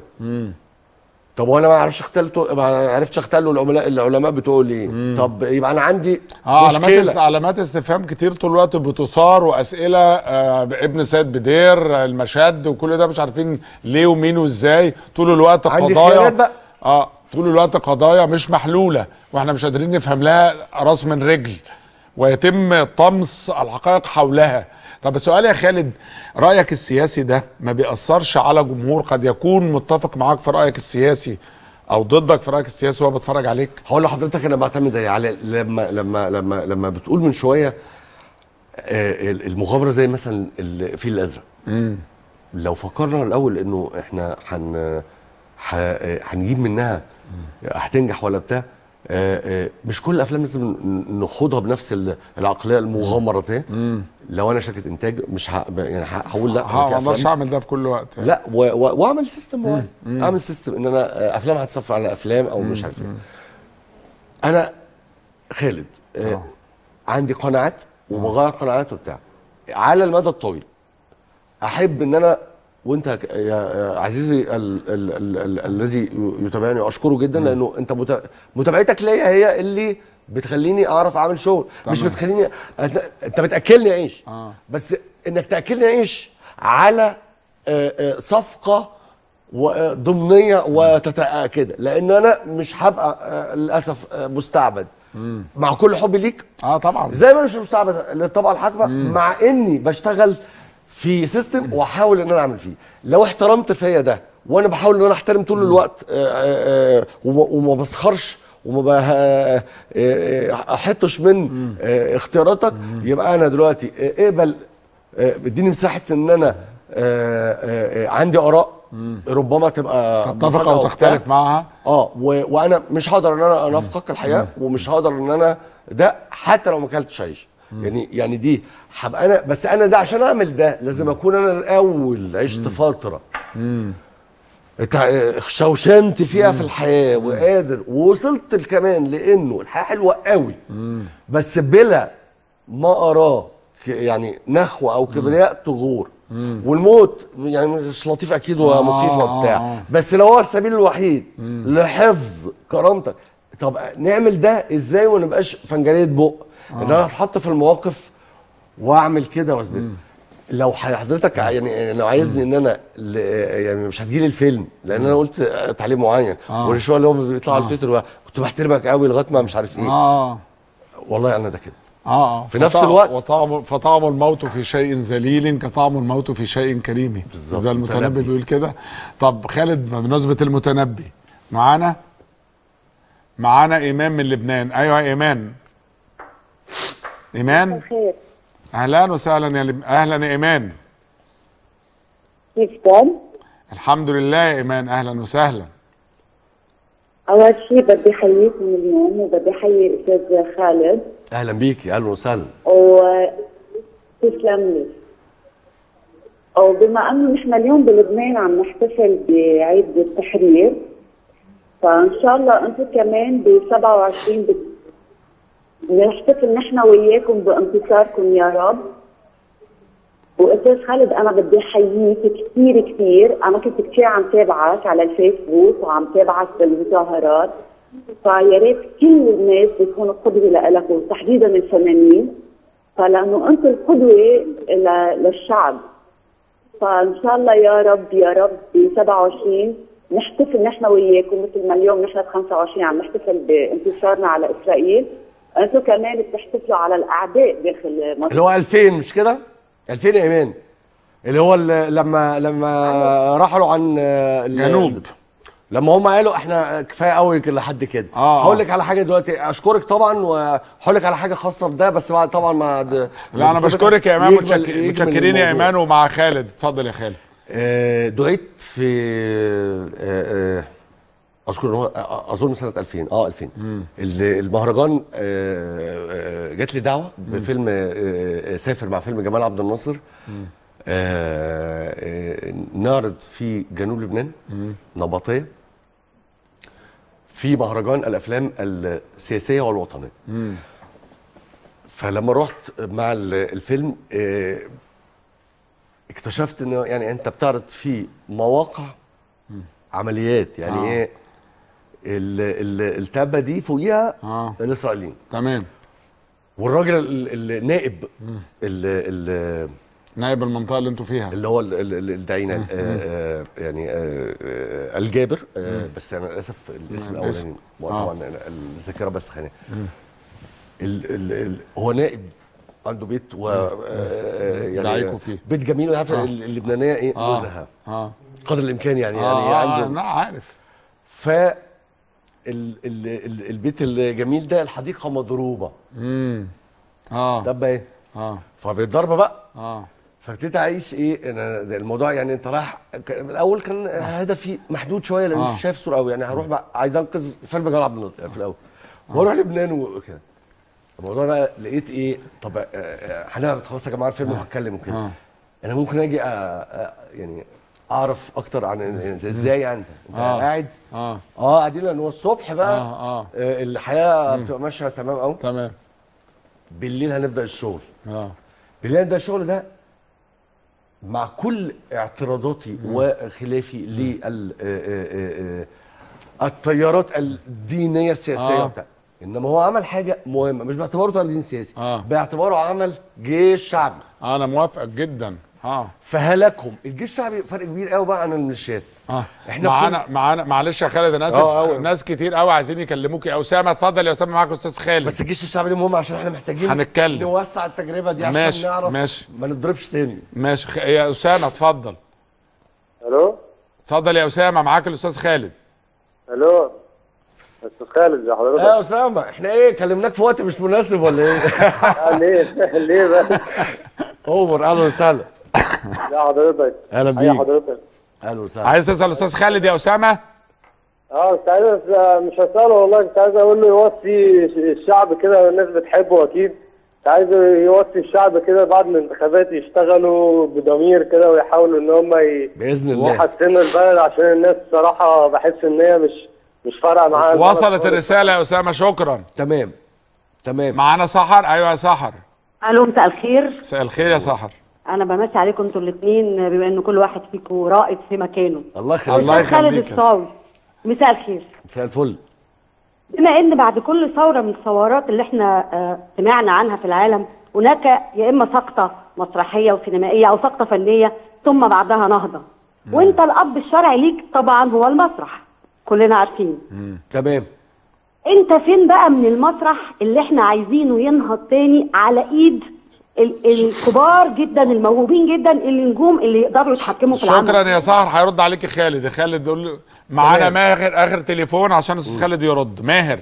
طب وانا ما اعرفش اختلته ما عرفتش اختلوا العملاء العلماء بتوعي ليه طب يبقى انا عندي اه علامات است... مشكله علامات استفهام كتير طول الوقت بتثار واسئله آه ابن سيد بدير آه، المشد وكل ده مش عارفين ليه ومين وازاي طول الوقت عندي قضايا خيانات بقى. اه طول الوقت قضايا مش محلوله واحنا مش قادرين نفهم لها راس من رجل ويتم طمس الحقائق حولها طب السؤال يا خالد رايك السياسي ده ما بيأثرش على جمهور قد يكون متفق معاك في رايك السياسي او ضدك في رايك السياسي وهو بيتفرج عليك هقول لحضرتك انا بعتمد إيه على لما لما لما لما بتقول من شويه آه، المغامره زي مثلا الفيل الازرق لو فكرنا الاول انه احنا هن ح- آه، هنجيب منها هتنجح ولا بتاع آه، آه، مش كل الافلام لازم ن- نخوضها بنفس ال- العقليه المغامراتيه لو انا شركه انتاج مش ه... يعني ه- هقول لا ها في ما اقدرش أفلام- اعمل ده في كل وقت يعني. لا و... و... واعمل سيستم معين اعمل سيستم ان انا آه، افلام هتصفى على افلام او مش عارف ايه انا خالد آه. عندي قناعات وبغير قناعات وبتاع على المدى الطويل احب ان انا وانت ك- يا يا عزيزي ال- ال- ال- ال- الذي ي- يتابعني اشكره جدا لانه انت مت- متابعتك ليا هي اللي بتخليني اعرف اعمل شغل مش تمام. بتخليني أت- انت بتاكلني عيش آه. بس انك تاكلني عيش على آه، آه، صفقه و- آه، ضمنيه وتتأ كده لان انا مش هبقى آه، للاسف آه، مستعبد مع كل حبي ليك اه طبعا زي ما أنا مش مستعبد للطبقه الحاكمه مع اني بشتغل في سيستم واحاول ان انا اعمل فيه لو احترمت فيا ده وانا بحاول ان انا احترم طول الوقت آه، آه، آه، وما وما بسخرش وما بها- آه، آه، احطش من آه، اختياراتك يبقى انا دلوقتي آه، اقبل آه، اديني مساحه ان انا آه، آه، آه، عندي اراء ربما تبقى تتفق مفاجأة او وبتاع. تختلف معها اه و... وانا مش هقدر ان انا انافقك الحقيقه ومش هقدر ان انا ده حتى لو ما اكلتش عيش يعني يعني دي هبقى انا بس انا ده عشان اعمل ده لازم اكون انا الاول عشت فتره اتع- شوشنت فيها في الحياه وقادر ووصلت كمان لانه الحياه حلوه قوي بس بلا ما اراه ك- يعني نخوه او كبرياء تغور والموت يعني مش لطيف اكيد ومخيف آه، آه، وبتاع آه. بس لو هو السبيل الوحيد لحفظ كرامتك طب نعمل ده ازاي وما نبقاش فنجانيه بق ان انا اتحط في المواقف واعمل كده واثبت لو حضرتك يعني لو عايزني ان انا ل- يعني مش هتجيلي الفيلم لان انا قلت تعليم معين آه. والشويه اللي هو بيطلع على تويتر كنت بحترمك قوي لغايه ما مش عارف ايه اه والله انا ده كده اه اه في نفس فطعم- الوقت- وطعم فطعم الموت في شيء ذليل كطعم الموت في شيء كريم بالظبط، زي المتنبي المتنبي. بيقول كده طب خالد بمناسبه المتنبي معانا معانا ايمان من لبنان ايوه يا ايمان ايمان خير اهلا وسهلا يا لب... اهلا يا ايمان كيف كان؟ الحمد لله يا ايمان اهلا وسهلا أول شيء بدي أحييك من اليوم وبدي أحيي الأستاذ خالد اهلا بيكي اهلا وسهلا وتسلم لي وبما أنه نحن اليوم بلبنان عم نحتفل بعيد التحرير فإن شاء الله أنتم كمان ب 27 بت- نحتفل نحن وياكم بانتصاركم يا رب واستاذ خالد انا بدي احييك كثير كثير انا كنت كثير عم تابعك على الفيسبوك وعم تابعك بالمظاهرات فيا ريت كل الناس بتكون قدوه لك وتحديدا الفنانين فلانه انت القدوه ل- للشعب فان شاء الله يا رب يا رب ب 27 نحتفل نحن وياكم مثل ما اليوم نحن ب 25 عم نحتفل بانتصارنا على اسرائيل انتم كمان بتحتفلوا على الاعداء داخل مصر اللي هو 2000 مش كده 2000 يا ايمان اللي هو اللي لما لما راحوا له عن آه، ال- جنوب. لما هم قالوا احنا كفايه قوي لحد كده آه. هقول لك على حاجه دلوقتي اشكرك طبعا وهقول لك على حاجه خاصه بده بس بعد طبعا ما د- لا انا بشكرك يا ايمان يجمل- متشك... يجمل متشكرين يا الموضوع. ايمان ومع خالد اتفضل يا خالد آه، دعيت في آه، آه، اذكر ان هو آه، اظن سنه 2000 اه 2000 ال- المهرجان آه، آه، جات لي دعوه بفيلم آه، آه، سافر مع فيلم جمال عبد الناصر آه، آه، نعرض في جنوب لبنان نبطيه في مهرجان الافلام السياسيه والوطنيه فلما رحت مع ال- الفيلم آه، اكتشفت انه يعني انت بتعرض في مواقع عمليات يعني آه. ايه ال- ال- التابه دي فوقيها آه. الاسرائيليين تمام والراجل ال- النائب ال- ال- نائب المنطقه اللي انتوا فيها اللي هو ال- ال- ال- الدعينا آه، آه، يعني آه، آه، الجابر آه، بس انا للاسف الاسم نعم، اسم. الاولاني آه. طبعا الذاكره بس خانه ال- ال- ال- هو نائب عنده بيت و آه، دعيكوا يعني فيه. بيت جميل وعارف آه. اللبنانيه ايه آه. نزهه اه قدر الامكان يعني آه، يعني آه، عنده لا عارف ف ال ال ال البيت الجميل ده الحديقه مضروبه امم اه طب ايه اه فبالضربه بقى اه فابتديت اعيش ايه انا ده الموضوع يعني انت رايح كان- الاول كان هدفي محدود شويه لان آه. مش شايف الصوره قوي يعني هروح بقى عايز انقذ فيلم جمال عبد الناصر في الاول واروح لبنان وكده الموضوع بقى لقيت ايه طب آه، آه، هنعرض خلاص يا جماعه الفيلم وهتكلم وكده آه. انا ممكن اجي أ- أ- يعني اعرف اكتر عن انت ازاي يعني انت انت آه. قاعد اه اه قاعدين لان هو الصبح بقى اه اه آه، الحياه بتبقى ماشيه تمام قوي تمام بالليل هنبدا الشغل اه بالليل هنبدا الشغل ده مع كل اعتراضاتي وخلافي لل آه، آه، آه، التيارات الدينيه السياسيه آه. بتاع انما هو عمل حاجه مهمه مش باعتباره تيار دين سياسي آه. باعتباره عمل جيش شعبي انا موافقك جدا اه فهلكهم الجيش الشعبي فرق كبير قوي بقى عن الميليشيات اه إحنا معانا معانا معلش يا خالد انا اسف آه، أوي. ناس كتير قوي عايزين يكلموك يا اسامه اتفضل يا اسامه معاك استاذ خالد بس الجيش الشعبي ده مهم عشان احنا محتاجين هنتكلم. نوسع التجربه دي عشان ماشي، نعرف ماشي. ما نضربش تاني ماشي خ... يا اسامه اتفضل الو اتفضل يا اسامه معاك الاستاذ خالد الو استاذ خالد يا حضرتك يا اسامه احنا ايه كلمناك في وقت مش مناسب ولا ايه؟ آه، ليه ليه بقى اوبر اهلا وسهلا يا حضرتك اهلا يا بيك حضرتك اهلا وسهلا عايز تسال الاستاذ خالد يا اسامه اه كنت عايز أس- مش هسأله والله كنت عايز اقول له يوصي الشعب كده والناس بتحبه اكيد كنت عايز يوصي الشعب كده بعد الانتخابات يشتغلوا بضمير كده ويحاولوا ان هم ي... باذن الله يحسنوا البلد عشان الناس صراحة بحس ان هي مش مش فارقة معاها البلد وصلت خالص. الرساله يا اسامه شكرا تمام تمام معانا سحر ايوه يا سحر الو مساء الخير مساء الخير يا سحر انا بمسي عليكم انتوا الاثنين بما ان كل واحد فيكم رائد في مكانه الله يخليك الله أستاذ خالد يخليك يا الصاوي مساء الخير مساء الفل بما ان بعد كل ثوره من الثورات اللي احنا آه، سمعنا عنها في العالم هناك يا اما سقطه مسرحيه وسينمائيه او سقطه فنيه ثم بعدها نهضه وانت الاب الشرعي ليك طبعا هو المسرح كلنا عارفين تمام انت فين بقى من المسرح اللي احنا عايزينه ينهض تاني على ايد ال- الكبار جدا الموهوبين جدا اللي نجوم اللي يقدروا يتحكموا في العمل شكرا يا سحر هيرد عليك خالد يا خالد قول له معانا تمام. ماهر اخر تليفون عشان استاذ خالد يرد ماهر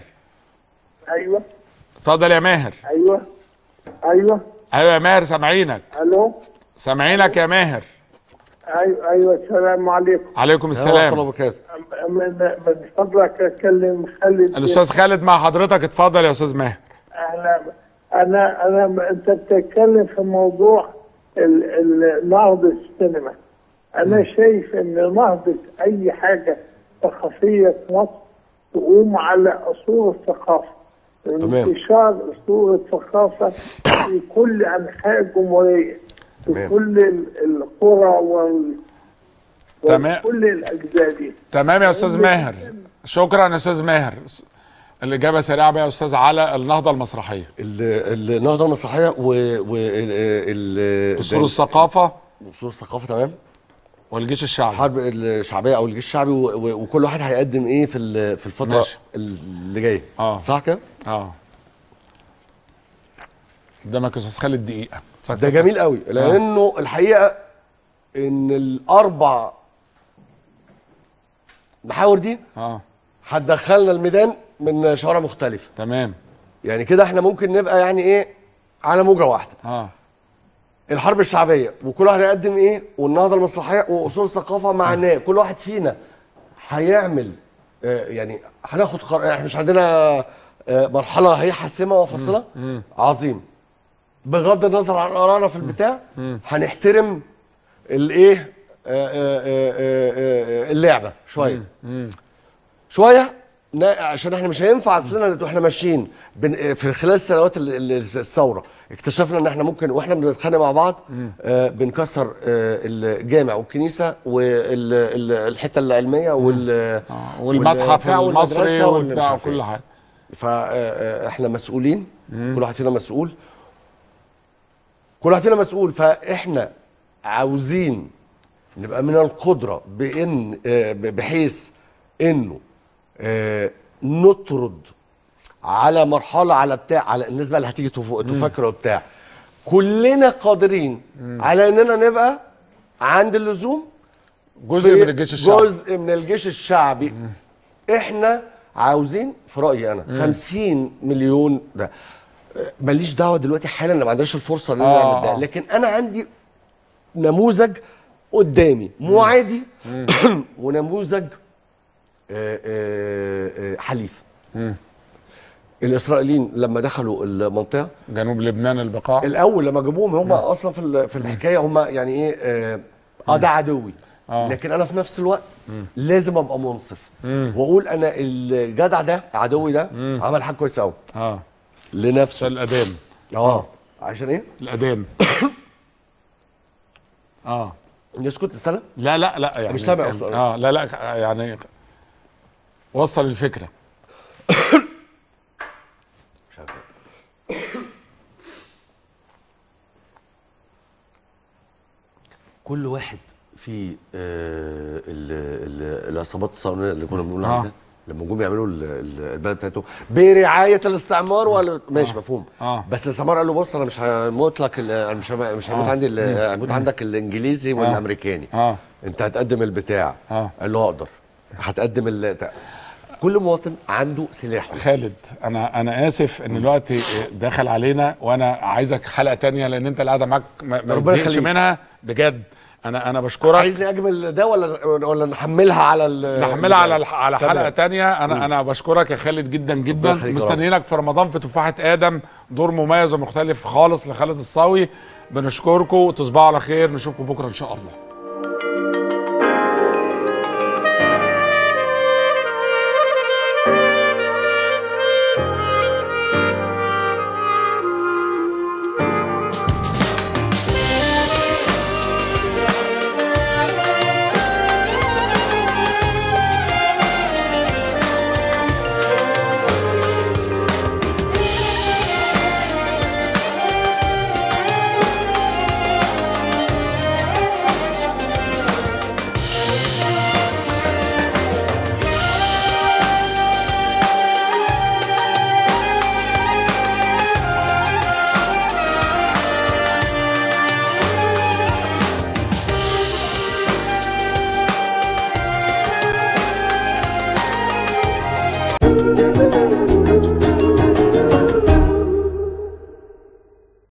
ايوه اتفضل يا ماهر ايوه ايوه ايوه يا ماهر سامعينك الو سامعينك يا ماهر ايوه ايوه السلام عليكم عليكم السلام ورحمه الله السلام وبركاته من فضلك اتكلم خالد الاستاذ خالد مع حضرتك اتفضل يا استاذ ماهر انا انا انا انت بتتكلم في موضوع ال- ال- نهضة السينما انا شايف ان نهضة اي حاجة ثقافية في مصر تقوم على اصول الثقافة تمام. انتشار اصول الثقافة في كل انحاء الجمهورية في تمام. كل ال- القرى وال تمام. وكل الاجزاء دي تمام يا استاذ ماهر شكرا يا استاذ ماهر الاجابه سريعه بقى يا استاذ على النهضه المسرحيه ال- النهضه المسرحيه و و ال- اصول الثقافه اصول الثقافه تمام والجيش الشعبي الحرب الشعبيه او الجيش الشعبي و- و- وكل واحد هيقدم ايه في ال- في الفتره ماشي. اللي جايه آه. صح كده؟ اه قدامك يا استاذ خالد دقيقه ده جميل قوي لانه الحقيقه ان الاربع محاور دي اه هتدخلنا الميدان من شوارع مختلفه تمام يعني كده احنا ممكن نبقى يعني ايه على موجه واحده اه الحرب الشعبيه وكل واحد هيقدم ايه والنهضه المسرحيه واصول الثقافه معناه كل واحد فينا هيعمل آه يعني هناخد قرار احنا مش عندنا آه مرحله هي حاسمه وفاصله عظيم بغض النظر عن ارائنا في البتاع هنحترم الايه آه، آه، آه، آه، آه، اللعبه شويه شويه نا- عشان احنا مش هينفع اصلنا واحنا ماشيين بن- في خلال السنوات ال- ال- الثوره اكتشفنا ان احنا ممكن واحنا بنتخانق مع بعض آه بنكسر آه الجامع والكنيسه والحته العلميه وال والمتحف والبتاع المصري والمدرسة والمش والبتاع عارف وكل إيه. حاجه فاحنا مسؤولين كل واحد فينا مسؤول كل واحد فينا مسؤول فاحنا عاوزين نبقى من القدره بان آه، بحيث انه آه، نطرد على مرحله على بتاع على الناس بقى اللي هتيجي تف- تفكر وبتاع كلنا قادرين على اننا نبقى عند اللزوم جزء في من الجيش الشعبي جزء من الجيش الشعبي احنا عاوزين في رايي انا 50 مليون ده آه، ماليش دعوه دلوقتي حالا انا ما عندناش الفرصه ان انا آه، اعمل ده آه. لكن انا عندي نموذج قدامي معادي ونموذج آه، آه، آه، حليف الاسرائيليين لما دخلوا المنطقه جنوب لبنان البقاع الاول لما جابوهم هم اصلا في ال- في الحكايه هم يعني ايه اه, آه ده عدوي آه. لكن انا في نفس الوقت لازم ابقى منصف واقول انا الجدع ده عدوي ده عمل حاجه كويسه قوي اه عشان لنفسه الاذان اه عشان ايه الاذان اه نسكت استنى لا لا لا يعني مش سامع كان- أصلاً. اه لا لا يعني وصل الفكره كل واحد في آه ال- ال- العصابات الصهيونيه اللي كنا بنقول آه. عنها لما جم يعملوا ال- ال- البلد بتاعته برعايه الاستعمار ولا ماشي مفهوم آه. بس الاستعمار قال له بص انا مش هموت لك ال- انا مش هم- مش هموت آه. عندي ال- هموت عندك الانجليزي والامريكاني اه انت هتقدم البتاع آه. قال له اقدر هتقدم ال كل مواطن عنده سلاحه خالد انا انا اسف ان الوقت دخل علينا وانا عايزك حلقه تانية لان انت القعده معاك ما ما ربنا تزهقش يخليك. منها بجد انا انا بشكرك عايزني اجمل ده ولا ولا نحملها على ال- نحملها على الح- على تمام. حلقه تانية انا مم. انا بشكرك يا خالد جدا جدا يخليك يا رب. مستنيينك في رمضان في تفاحه ادم دور مميز ومختلف خالص لخالد الصاوي بنشكركم وتصبحوا على خير نشوفكم بكره ان شاء الله thank you